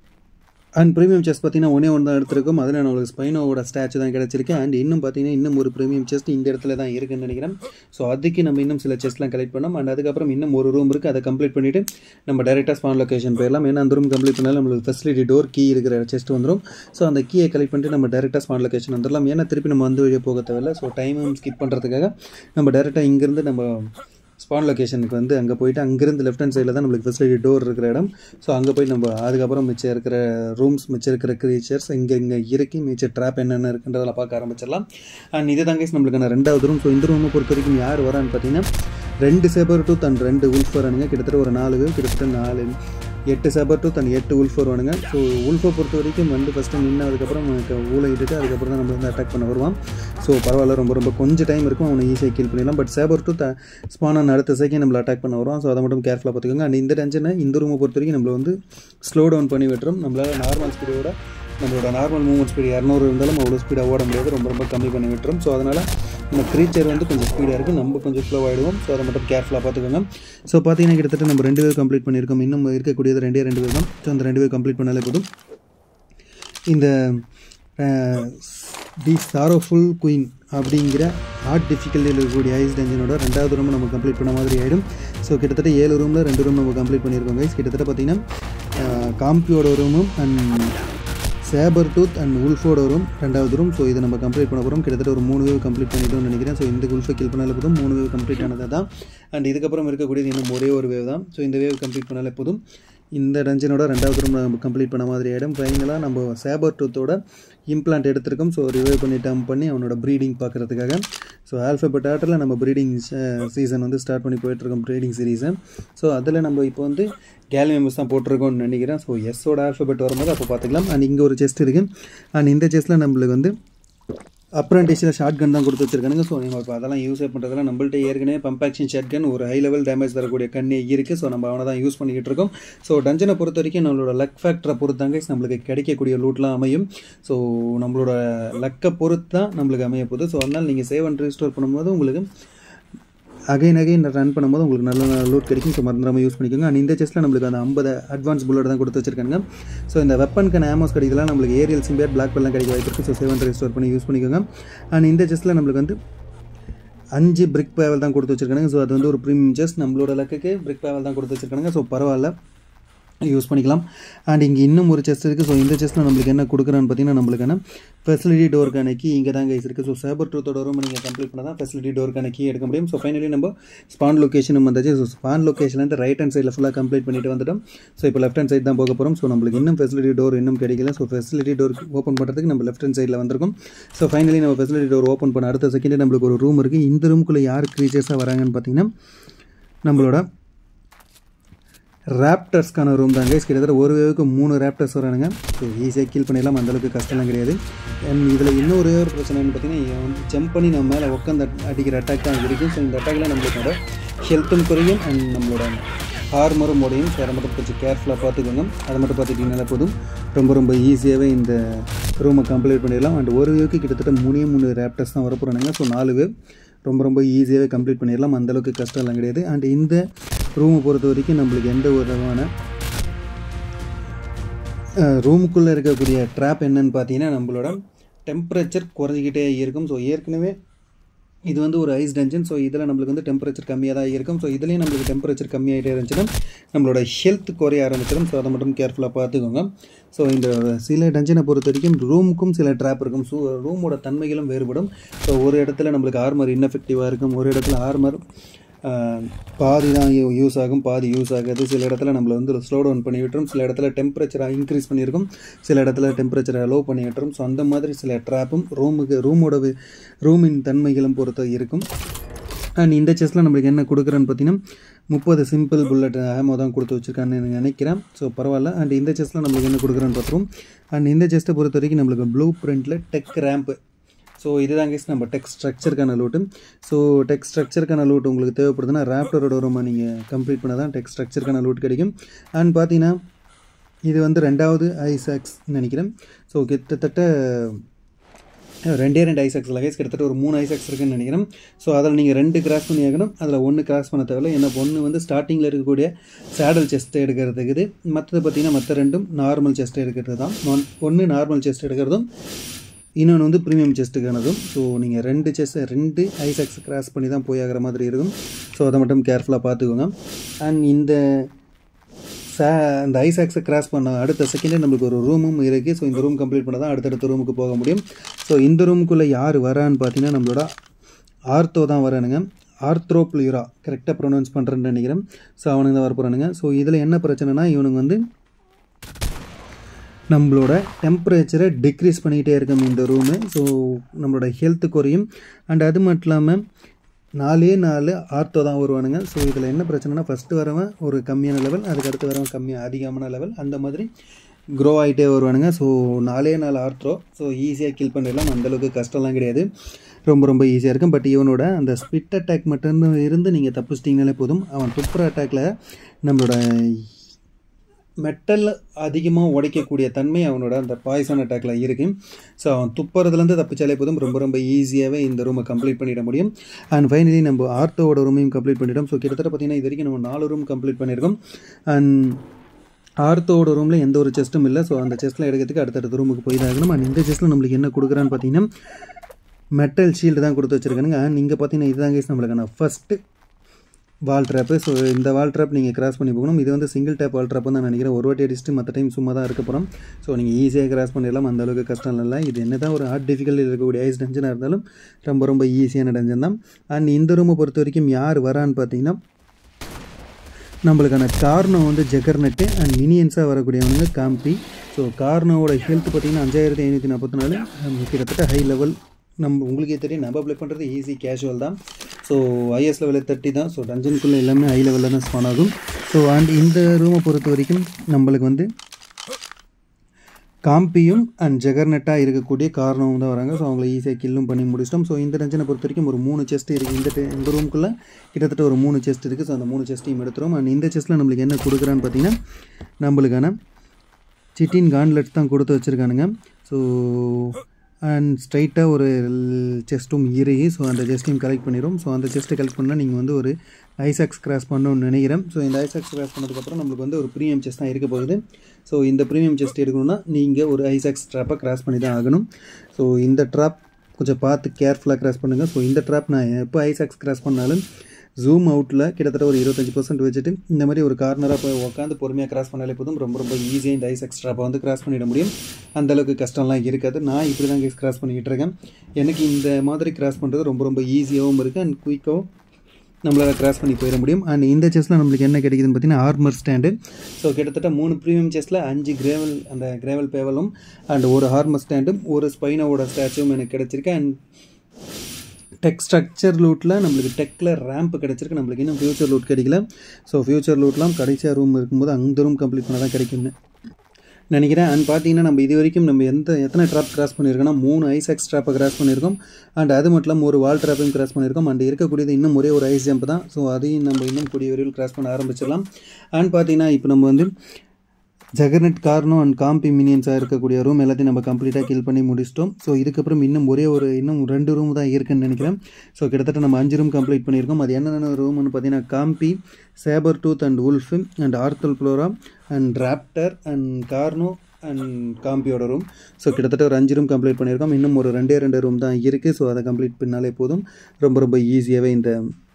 அண்ட் ப்ரீமியம் செஸ்ட் பார்த்தீங்கன்னா ஒன்றே ஒன்று தான் எடுத்திருக்கோம் அதில் நம்மளுக்கு ஸ்பைனோவோட ஸ்டாச்சு தான் கிடச்சிருக்கு அண்ட் இன்னும் பார்த்தீங்கன்னா இன்னும் ஒரு ப்ரீமியம் செஸ்ட் இந்த இடத்துல தான் இருக்குன்னு நினைக்கிறேன் ஸோ அதுக்கு நம்ம இன்னும் சில செஸ்ட்லாம் கலெக்ட் பண்ணோம் அண்ட் அதுக்கப்புறம் இன்னும் ஒரு ரூம் இருக்குது அதை கம்ப்ளீட் பண்ணிவிட்டு நம்ம டேரெக்டாக ஸ்பான் லொக்கேஷன் போயிடலாம் ஏன்னா அந்த ரூம் கம்ப்ளீட் பண்ணாலும் நம்மளுக்கு ஃபெசிலிட்டி டோர் கீ இருக்கிற செஸ்ட் வந்துடும் ஸோ அந்த கீயை கலெக்ட் பண்ணிட்டு நம்ம டேரெக்டாக ஸ்பான் லொக்கேஷன் வந்துடலாம் ஏன்னா திருப்பி நம்ம வந்து வழியாக போக தேவையில்ல ஸோ டைமும் ஸ்கிப் பண்ணுறதுக்காக நம்ம டேரெக்டாக இங்கேருந்து நம்ம ஸ்பான் லொக்கேஷனுக்கு வந்து அங்கே போயிட்டு அங்கேருந்து லெஃப்ட் ஹேண்ட் சைடில் தான் நம்மளுக்கு ஃபெசிலிட்டி டோர் இருக்கிற இடம் ஸோ அங்கே போய் நம்ம அதுக்கப்புறம் மிச்சம் இருக்கிற ரூம்ஸ் மிச்சம் இருக்கிற க்ரீச்சர்ஸ் இங்கே இங்கே இறக்கி மிச்சம் ட்ராப் என்னென்ன இருக்குன்றதெல்லாம் பார்க்க ஆரம்பிச்சிடலாம் அண்ட் இது தாங்க நம்மளுக்கான ரெண்டாவது ரூம் ஸோ இந்த ரூமை பொறுத்த வரைக்கும் யார் வரான்னு பார்த்தீங்கன்னா ரெண்டு சேபர் டூத் அண்ட் ரெண்டு உல்ஃப் வரானுங்க கிட்டத்தட்ட ஒரு நாலு பேர் கிட்டத்தட்ட நாலு எட்டு சபர் டூ தன் எட்டு உல்ஃப் வருவானுங்க ஸோ உல்ஃபை பொறுத்த வரைக்கும் வந்து ஃபஸ்ட்டு நின்று அதுக்கப்புறம் அவனுக்கு ஊழ இட்டுட்டு அதுக்கப்புறம் தான் நம்ம வந்து அட்டாக் பண்ண வருவான் ஸோ பரவாயில்ல ரொம்ப ரொம்ப கொஞ்சம் டைம் இருக்கும் அவனை ஈஸியாக கில் பண்ணிடலாம் பட் சேபர் டூ த ஸ்பானான் அடுத்த செகண்ட் நம்மளை அட்டாக் பண்ண வருவான் ஸோ அதை மட்டும் கேர்ஃபுல்லாக பார்த்துக்கோங்க அண்ட் இந்த டென்ஷனை இந்த ரூமை பொறுத்த வரைக்கும் நம்மளை வந்து ஸ்லோ டவுன் பண்ணி விட்டுரும் நம்மளால் நார்மல் ஸ்பீடோட நம்மளோட நார்மல் மூவ்மெண்ட் ஸ்பீடு இரநூறு இருந்தாலும் அவ்வளோ ஸ்பீடாக ஓட முடியாது ரொம்ப ரொம்ப கம்மி பண்ணி விட்டுரும் ஸோ அதனால் நம்ம க்ரீச்சர் வந்து கொஞ்சம் ஸ்பீடாக இருக்குது நம்ம கொஞ்சம் ஸ்லோ ஆகிடுவோம் ஸோ அதை மட்டும் கேர்ஃபுல்லாக பார்த்துக்கோங்க ஸோ பார்த்தீங்கன்னா கிட்டத்தட்ட நம்ம ரெண்டு பேர் கம்ப்ளீட் பண்ணியிருக்கோம் இன்னும் இருக்கக்கூடியது ரெண்டே ரெண்டு பேர் தான் ஸோ அந்த ரெண்டு பேர் கம்ப்ளீட் பண்ணாலே போதும் இந்த தி சாரோஃபுல் குயின் அப்படிங்கிற ஹார்ட் டிஃபிகல்ட்டியில் இருக்கக்கூடிய ஐஸ் டென்ஜனோட ரெண்டாவது ரூம் நம்ம கம்ப்ளீட் பண்ண மாதிரி ஆகிடும் ஸோ கிட்டத்தட்ட ஏழு ரூமில் ரெண்டு ரூம் நம்ம கம்ப்ளீட் பண்ணியிருக்கோம் கைஸ் கிட்டத்தட்ட பார்த்தீங்கன்னா காம்பியோட ரூமும் அண்ட் சேபர் டூத் அண்ட் உல்ஃபோட ரூம் ரெண்டாவது ரூம் ஸோ இதை நம்ம கம்ப்ளீட் பண்ண போகிறோம் கிட்டத்தட்ட ஒரு மூணு வேவ் கம்ப்ளீட் பண்ணிட்டோம்னு நினைக்கிறேன் ஸோ இந்த உல்ஃபை கில் பண்ணாலே போதும் மூணு வேவ் கம்ப்ளீட் ஆனது தான் அண்ட் இதுக்கப்புறம் இருக்கக்கூடியது இன்னும் ஒரே ஒரு வேவ் தான் ஸோ இந்த வேவ் கம்ப்ளீட் பண்ணாலே போதும் இந்த டஞ்சனோட ரெண்டாவது ரூம் நம்ம கம்ப்ளீட் பண்ண மாதிரி ஆகிடும் ஃபைனலாக நம்ம சேபர் டூத்தோட இம்ப்ளான்ட் எடுத்திருக்கோம் ஸோ ரிவைவ் பண்ணி டம்ப் பண்ணி அவனோட ப்ரீடிங் பார்க்குறதுக்காக ஸோ ஆல்ஃபபெட் ஆர்டரில் நம்ம ப்ரீடிங் சீசன் வந்து ஸ்டார்ட் பண்ணி போயிட்டுருக்கோம் ப்ரீடிங் சீரீஸை ஸோ அதில் நம்ம இப்போ வந்து கேலி மெம்பர்ஸ் தான் போட்டிருக்கோம்னு நினைக்கிறேன் ஸோ எஸ்ஸோட ஆல்ஃபபெட் வரும்போது அப்போ பார்த்துக்கலாம் அண்ட் இங்கே ஒரு செஸ்ட் இருக்குது அண்ட் இந்த செஸ்ட்டில் நம்மளுக்கு வந்து அப்ரண்டிஸில் ஷார்ட் கன் தான் கொடுத்து வச்சிருக்கானுங்க ஸோ நம்ம இப்போ அதெல்லாம் யூஸ் பண்ணுறதுலாம் நம்மள்ட்ட ஏற்கனவே பம்ப் ஆக்ஷன் ஷார்ட் கன் ஒரு ஹை லெவல் டேமேஜ் தரக்கூடிய கண்ணே இருக்குது ஸோ நம்ம அவனை தான் யூஸ் பண்ணிக்கிட்டு இருக்கோம் ஸோ டஞ்சனை பொறுத்த வரைக்கும் நம்மளோட லக் ஃபேக்டரை பொறுத்தாங்க நம்மளுக்கு கிடைக்கக்கூடிய லூட்லாம் அமையும் ஸோ நம்மளோட லக்கை பொறுத்து தான் நம்மளுக்கு அமைய போகுது ஸோ அதனால் நீங்கள் சேவ் அண்ட் ரீஸ்டோர் பண்ணும்போது உங்களுக்கு அகைன் அகைன் ரன் பண்ணும்போது உங்களுக்கு நல்ல லூட் கிடைக்கும் ஸோ மறந்துடாமல் யூஸ் பண்ணிக்கோங்க அண்ட் இந்த செஸ்ட்டில் நம்மளுக்கு அந்த ஐம்பது அட்வான்ஸ் புல்லட் தான் கொடுத்து வச்சிருக்காங்க ஸோ இந்த வெப்பனுக்கான ஆமோஸ் கிடைக்கலாம் நம்மளுக்கு ஏரியல் சிம்பியர் பிளாக் பெல்லாம் கிடைக்க வாய்ப்பு இருக்குது ஸோ செவன் ரெஸ்டோர் பண்ணி யூஸ் பண்ணிக்கோங்க அண்ட் இந்த செஸ்ட்டில் நம்மளுக்கு வந்து அஞ்சு பிரிக் பேவல் தான் கொடுத்து வச்சிருக்காங்க ஸோ அது வந்து ஒரு ப்ரீமியம் செஸ் நம்மளோட லக்குக்கு பிரிக் பேவல் தான் கொடுத்து வச்சிருக்காங்க ஸோ பரவாயில்ல யூஸ் பண்ணிக்கலாம் அண்ட் இங்கே இன்னும் ஒரு செஸ்ட் இருக்குது ஸோ இந்த செஸ்ட்டில் நம்மளுக்கு என்ன கொடுக்குறான்னு பார்த்தீங்கன்னா நம்மளுக்கான ஃபெசிலிட்டி டோருக்கான கீ இங்கே தான் கைஸ் இருக்குது ஸோ சேபர் டூத்தோட ரூம் நீங்கள் கம்ப்ளீட் பண்ணால் தான் ஃபெசிலிட்டி டோருக்கான கீ எடுக்க முடியும் ஸோ ஃபைனலி நம்ம ஸ்பான் லொக்கேஷனும் வந்தாச்சு ஸோ ஸ்பான் லொக்கேஷன்லேருந்து ரைட் ஹேண்ட் சைடில் ஃபுல்லாக கம்ப்ளீட் பண்ணிட்டு வந்துட்டோம் ஸோ இப்போ லெஃப்ட் ஹேண்ட் சைடு தான் போக போகிறோம் ஸோ நம்மளுக்கு இன்னும் ஃபெசிலிட்டி டோர் இன்னும் கிடைக்கல ஸோ ஃபெசிலிட்டி டோர் ஓப்பன் பண்ணுறதுக்கு நம்ம லெஃப்ட் ஹேண்ட் சைடில் வந்திருக்கும் ஸோ ஃபைனலி நம்ம ஃபெசிலிட்டி டோர் ஓப்பன் பண்ண அடுத்த செகண்டே நம்மளுக்கு ஒரு ரூம் இருக்குது இந்த ரூமுக்குள்ளே யார் க்ரீச்சர்ஸாக வராங்கன்னு பார்த்தீங்கன்னா நம்மளோட ரேப்டர்ஸ்க்கான ரூம் தான் கைஸ் கிட்டத்தட்ட ஒரு வேவுக்கு மூணு ரேப்டர்ஸ் வரானுங்க ஸோ ஈஸியாக கீல் பண்ணிடலாம் அந்தளவுக்கு கஷ்டம்லாம் கிடையாது அண்ட் இதில் இன்னொரு ஒரு பிரச்சனைன்னு பார்த்தீங்கன்னா இவன் வந்து ஜம்ப் பண்ணி நம்ம மேலே உட்காந்து அடிக்கிற அட்டாக் தான் இருக்கும் ஸோ இந்த அட்டாக்ல நம்மளோட ஹெல்த்தும் குறையும் அண்ட் நம்மளோட ஹார்மரும் உடையும் ஸோ அதை மட்டும் கொஞ்சம் கேர்ஃபுல்லாக பார்த்துக்கோங்க அதை மட்டும் பார்த்துக்கிட்டிங்கன்னா போதும் ரொம்ப ரொம்ப ஈஸியாகவே இந்த ரூமை கம்ப்ளீட் பண்ணிடலாம் அண்ட் ஒரு வேவுக்கு கிட்டத்தட்ட மூணே மூணு ரேப்டர்ஸ் தான் வரப்போகிறானுங்க ஸோ நாலு வேவ் ரொம்ப ரொம்ப ஈஸியாகவே கம்ப்ளீட் பண்ணிடலாம் அந்தளவுக்கு கஷ்டம்லாம் கிடையாது அண்ட் இந்த ரூமை பொறுத்த வரைக்கும் நம்மளுக்கு எந்த ஒரு விதமான ரூமுக்குள்ளே இருக்கக்கூடிய ட்ராப் என்னன்னு பார்த்தீங்கன்னா நம்மளோட டெம்பரேச்சர் குறைஞ்சிக்கிட்டே இருக்கும் ஸோ ஏற்கனவே இது வந்து ஒரு ஐஸ் டென்ஷன் ஸோ இதில் நம்மளுக்கு வந்து டெம்பரேச்சர் கம்மியாக தான் இருக்கும் ஸோ இதுலேயும் நம்மளுக்கு டெம்பரேச்சர் கம்மியாகிட்டே இருந்துச்சுன்னா நம்மளோட ஹெல்த் குறைய ஆரம்பிச்சிடும் ஸோ அதை மட்டும் கேர்ஃபுல்லாக பார்த்துக்கோங்க ஸோ இந்த சில டென்ஷனை பொறுத்த வரைக்கும் ரூமுக்கும் சில ட்ராப் இருக்கும் ஸோ ரூமோட தன்மைகளும் வேறுபடும் ஸோ ஒரு இடத்துல நம்மளுக்கு ஆர்மர் இன்எஃபெக்டிவாக இருக்கும் ஒரு இடத்துல ஆர்மர் பாதி தான் யூஸ் ஆகும் பாதி யூஸ் ஆகாது சில இடத்துல நம்மளை வந்து ஸ்லோ டவுன் பண்ணி விட்டுரும் சில இடத்துல டெம்பரேச்சரை இன்க்ரீஸ் பண்ணியிருக்கும் சில இடத்துல டெம்பரேச்சரை லோ பண்ணி விட்டுரும் ஸோ அந்த மாதிரி சில ட்ராப்பும் ரூமுக்கு ரூமோட ரூமின் தன்மைகளும் பொறுத்த இருக்கும் அண்ட் இந்த செஸ்ஸில் நம்மளுக்கு என்ன கொடுக்குறேன்னு பார்த்தீங்கன்னா முப்பது சிம்பிள் புல்லட் ஆமோ தான் கொடுத்து வச்சுருக்கான்னு நினைக்கிறேன் ஸோ பரவாயில்ல அண்ட் இந்த செஸ்ஸில் நம்மளுக்கு என்ன கொடுக்குறேன்னு பார்த்துருவோம் அண்ட் இந்த செஸ்ட்டை பொறுத்த வரைக்கும் நம்மளுக்கு ப்ளூ பிரிண்டில் டெக் ரேம்ப்பு ஸோ இதுதான் கேஸ் நம்ம டெக் ஸ்ட்ரக்சருக்கான லூட்டு ஸோ டெக் ஸ்ட்ரக்சருக்கான லூட் உங்களுக்கு தேவைப்படுதுன்னா ரேப்டரோட ரூமை நீங்கள் கம்ப்ளீட் பண்ணால் தான் டெக் ஸ்ட்ரக்சருக்கான லூட் கிடைக்கும் அண்ட் பார்த்தீங்கன்னா இது வந்து ரெண்டாவது ஐசாக்ஸ் நினைக்கிறேன் ஸோ கிட்டத்தட்ட ரெண்டே ரெண்டு ஐசாக்ஸ் லகேஜ் கிட்டத்தட்ட ஒரு மூணு ஐசாக்ஸ் இருக்குன்னு நினைக்கிறேன் ஸோ அதில் நீங்கள் ரெண்டு கிராஸ் பண்ணி ஆகணும் அதில் ஒன்று கிராஸ் பண்ண தேவையில்ல ஏன்னா ஒன்று வந்து ஸ்டார்டிங்கில் இருக்கக்கூடிய சேடல் செஸ்ட் எடுக்கிறதுக்கு இது மற்றது பார்த்தீங்கன்னா மற்ற ரெண்டும் நார்மல் செஸ்ட் எடுக்கிறது தான் ஒன்று நார்மல் செஸ்ட் எடுக்கிறதும் இன்னொன்று வந்து ப்ரீமியம் செஸ்ட்டுக்கானதும் ஸோ நீங்கள் ரெண்டு செஸ் ரெண்டு ஐசாக்ஸ் கிராஸ் பண்ணி தான் போய் ஆகிற மாதிரி இருக்கும் ஸோ அதை மட்டும் கேர்ஃபுல்லாக பார்த்துக்கோங்க அண்ட் இந்த சே அந்த ஐசாக்ஸை கிராஸ் பண்ண அடுத்த செகண்டே நம்மளுக்கு ஒரு ரூமும் இருக்குது ஸோ இந்த ரூம் கம்ப்ளீட் பண்ணால் தான் அடுத்தடுத்த ரூமுக்கு போக முடியும் ஸோ இந்த ரூமுக்குள்ளே யார் வரான்னு பார்த்தீங்கன்னா நம்மளோட ஆர்த்தோ தான் வரானுங்க ஆர்த்ரோப்ளியூரா கரெக்டாக ப்ரொனவுன்ஸ் பண்ணுறேன்னு நினைக்கிறேன் ஸோ அவனுங்க தான் வர போகிறானுங்க ஸோ இதில் என்ன பிரச்சனைனா இவனுங்க வந்து நம்மளோட டெம்பரேச்சரை டிக்ரீஸ் பண்ணிக்கிட்டே இருக்கும் இந்த ரூமு ஸோ நம்மளோட ஹெல்த்து குறையும் அண்ட் அது மட்டும் இல்லாமல் நாலே நாலு ஆர்த்தோ தான் வருவானுங்க ஸோ இதில் என்ன பிரச்சனைனா ஃபஸ்ட்டு வரவன் ஒரு கம்மியான லெவல் அதுக்கு அடுத்து வரவன் கம்மியாக அதிகமான லெவல் அந்த மாதிரி க்ரோ ஆகிட்டே வருவானுங்க ஸோ நாலே நாலு ஆர்த்ரோ ஸோ ஈஸியாக கில் பண்ணிடலாம் அந்தளவுக்கு கஷ்டம்லாம் கிடையாது ரொம்ப ரொம்ப ஈஸியாக இருக்கும் பட் இவனோட அந்த ஸ்பிட் அட்டாக் மட்டும் இருந்து நீங்கள் தப்பிச்சிட்டிங்கனாலே போதும் அவன் துப்புற அட்டாக்கில் நம்மளோட மெட்டல் அதிகமாக உடைக்கக்கூடிய தன்மை அவனோட அந்த பாய்சன் அட்டாக்ல இருக்குது ஸோ அவன் துப்புறதுலேருந்து தப்பிச்சாலே போதும் ரொம்ப ரொம்ப ஈஸியாகவே இந்த ரூமை கம்ப்ளீட் பண்ணிட முடியும் அண்ட் ஃபைனலி நம்ம ஆர்த்தோட ரூமையும் கம்ப்ளீட் பண்ணிட்டோம் ஸோ கிட்டத்தட்ட பார்த்தீங்கன்னா இது வரைக்கும் நம்ம நாலு ரூம் கம்ப்ளீட் பண்ணியிருக்கோம் அண்ட் ஆர்த்தோட ரூமில் எந்த ஒரு செஸ்ட்டும் இல்லை ஸோ அந்த செஸ்ட்டில் எடுக்கிறதுக்கு அடுத்தடுத்த ரூமுக்கு போய் தான் ஆகணும் அண்ட் இந்த செஸ்ட்டில் நம்மளுக்கு என்ன கொடுக்குறான்னு பார்த்தீங்கன்னா மெட்டல் ஷீல்டு தான் கொடுத்து வச்சுருக்கானுங்க அண்ட் இங்கே பார்த்தீங்கன்னா இதுதான் கேஸ் நம்மளுக்கான ஃபஸ்ட்டு வால் ட்ராப்பு ஸோ இந்த வால் ட்ராப் நீங்கள் கிராஸ் பண்ணி போகணும் இது வந்து சிங்கிள் டேப் வால் ட்ராப் தான் நினைக்கிறேன் ஒரு வாட்டி அடிச்சுட்டு மற்ற டைம் சும்மா தான் இருக்க போகிறோம் ஸோ நீங்கள் ஈஸியாக கிராஸ் பண்ணிடலாம் அந்த அளவுக்கு கஷ்டம் இல்லை இது என்ன தான் ஒரு ஹார்ட் டிஃபிகல்ட் இருக்கக்கூடிய ஐஸ் டென்ஷனாக இருந்தாலும் ரொம்ப ரொம்ப ஈஸியான டென்ஷன் தான் அண்ட் இந்த ரூமை பொறுத்த வரைக்கும் யார் வரான்னு பார்த்தீங்கன்னா நம்மளுக்கான கார்னோ வந்து ஜெகர்நெட்டு அண்ட் மினியன்ஸாக வரக்கூடியவங்க காம்பி ஸோ கார்னோவோட ஹெல்த் பார்த்திங்கன்னா அஞ்சாயிரத்தி ஐநூற்றி நாற்பத்தி நாலு கிட்டத்தட்ட ஹை லெவல் நம்ம உங்களுக்கே தெரியும் நம்ம ப்ளே பண்ணுறது ஈஸி கேஷுவல் தான் ஸோ ஐஎஸ் லெவலில் தேர்ட்டி தான் ஸோ டஞ்சனுக்குள்ளே எல்லாமே ஹை லெவலில் தான் ஸ்பான் ஆகும் ஸோ அண்ட் இந்த ரூமை பொறுத்த வரைக்கும் நம்மளுக்கு வந்து காம்பியும் அண்ட் ஜெகர்நெட்டாக இருக்கக்கூடிய காரணமும் தான் வராங்க ஸோ அவங்கள ஈஸியாக கில்லும் பண்ணி முடிச்சிட்டோம் ஸோ இந்த ரஞ்சனை பொறுத்த வரைக்கும் ஒரு மூணு செஸ்ட் இருக்குது இந்த te- இந்த ரூமுக்குள்ளே கிட்டத்தட்ட ஒரு மூணு செஸ்ட் இருக்குது ஸோ அந்த மூணு செஸ்ட்டையும் எடுத்துரும் அண்ட் இந்த செஸ்ட்டில் நம்மளுக்கு என்ன கொடுக்குறான்னு பார்த்தீங்கன்னா நம்மளுக்கான சிட்டின் கான்லெட்ஸ் தான் கொடுத்து வச்சுருக்கானுங்க ஸோ அண்ட் ஸ்ட்ரைட்டாக ஒரு செஸ்ட்டும் இறுகி ஸோ அந்த செஸ்ட்டையும் கலெக்ட் பண்ணிடும் ஸோ அந்த செஸ்ட்டை கலெக்ட் பண்ணால் நீங்கள் வந்து ஒரு ஐசாக்ஸ் கிராஸ் பண்ணணும்னு நினைக்கிறேன் ஸோ இந்த ஐசாக்ஸ் கிராஸ் பண்ணதுக்கப்புறம் நம்மளுக்கு வந்து ஒரு ப்ரீமியம் செஸ்ட் தான் இருக்க போகுது ஸோ இந்த ப்ரீமியம் செஸ்ட் எடுக்கணும்னா நீங்கள் ஒரு ஐசாக்ஸ் ட்ராப்பை கிராஸ் பண்ணி தான் ஆகணும் ஸோ இந்த ட்ராப் கொஞ்சம் பார்த்து கேர்ஃபுல்லாக கிராஸ் பண்ணுங்கள் ஸோ இந்த ட்ராப் நான் எப்போ ஐசாக்ஸ் கிராஸ் பண்ணாலும் ஜூம் அவுட்டில் கிட்டத்தட்ட ஒரு இருபத்தஞ்சி பர்சன்ட் வச்சுட்டு இந்த மாதிரி ஒரு கார்னராக போய் உட்காந்து பொறுமையாக கிராஸ் பண்ணாலே போதும் ரொம்ப ரொம்ப ஈஸியாக இந்த ஐஸ் எக்ஸ்ட்ராப்பை வந்து கிராஸ் பண்ணிட முடியும் அந்த அளவுக்கு கஷ்டம்லாம் இருக்காது நான் இப்படி தான் கேஸ் கிராஸ் பண்ணிக்கிட்டு இருக்கேன் எனக்கு இந்த மாதிரி கிராஸ் பண்ணுறது ரொம்ப ரொம்ப ஈஸியாகவும் இருக்குது அண்ட் குயிக்காகவும் நம்மளால் கிராஸ் பண்ணி போயிட முடியும் அண்ட் இந்த செஸ்ஸில் நம்மளுக்கு என்ன கிடைக்குதுன்னு பார்த்தீங்கன்னா ஆர்மர் ஸ்டாண்டு ஸோ கிட்டத்தட்ட மூணு ப்ரீமியம் செஸ்ஸில் அஞ்சு கிரேவல் அந்த கிரேவல் பேவலும் அண்ட் ஒரு ஹார்மர் ஸ்டாண்டும் ஒரு ஸ்பைனோவோட ஸ்டாச்சுவும் எனக்கு கிடச்சிருக்கு அண்ட் டெக் ஸ்ட்ரக்சர் லூட்டில் நம்மளுக்கு டெக்கில் ரேம்ப் கிடச்சிருக்கு நம்மளுக்கு இன்னும் ஃபியூச்சர் லூட் கிடைக்கல ஸோ ஃபியூச்சர் லூட்லாம் கடைசியாக ரூம் இருக்கும்போது அந்த ரூம் கம்ப்ளீட் பண்ண தான் கிடைக்கும்னு நினைக்கிறேன் அண்ட் பார்த்தீங்கன்னா நம்ம இது வரைக்கும் நம்ம எந்த எத்தனை ட்ராப் கிராஸ் பண்ணியிருக்கோம்னா மூணு ஐஸ் எக்ஸ் ட்ராப்பை கிராஸ் பண்ணியிருக்கோம் அண்ட் அது மட்டும் இல்லாமல் ஒரு வால் ட்ராப்பையும் கிராஸ் பண்ணியிருக்கோம் அண்ட் இருக்கக்கூடியது இன்னும் ஒரே ஒரு ஐஸ் ஜம்ப் தான் ஸோ அதையும் நம்ம இன்னும் கூடிய விரைவில் கிராஸ் பண்ண ஆரம்பிச்சிடலாம் அண்ட் பார்த்தீங்கன்னா இப்போ நம்ம வந்து ஜெகர்நெட் கார்னோ அண்ட் காம்பி மினியன்ஸாக இருக்கக்கூடிய ரூம் எல்லாத்தையும் நம்ம கம்ப்ளீட்டாக கில் பண்ணி முடிச்சிட்டோம் ஸோ இதுக்கப்புறம் இன்னும் ஒரே ஒரு இன்னும் ரெண்டு ரூம் தான் இருக்குன்னு நினைக்கிறேன் ஸோ கிட்டத்தட்ட நம்ம அஞ்சு ரூம் கம்ப்ளீட் பண்ணியிருக்கோம் அது என்னென்ன ரூம்னு பார்த்தீங்கன்னா compy saber tooth and wolf and ஆர்த்தல் ஃப்ளோரா and raptor and carno and காம்பியோட ரூம் ஸோ கிட்டத்தட்ட ஒரு அஞ்சு ரூம் கம்ப்ளீட் பண்ணியிருக்கோம் இன்னும் ஒரு ரெண்டே ரெண்டு ரூம் தான் இருக்குது ஸோ அதை கம்ப்ளீட் பண்ணாலே போதும் ரொம்ப ரொம்ப ஈஸியாகவே இந்த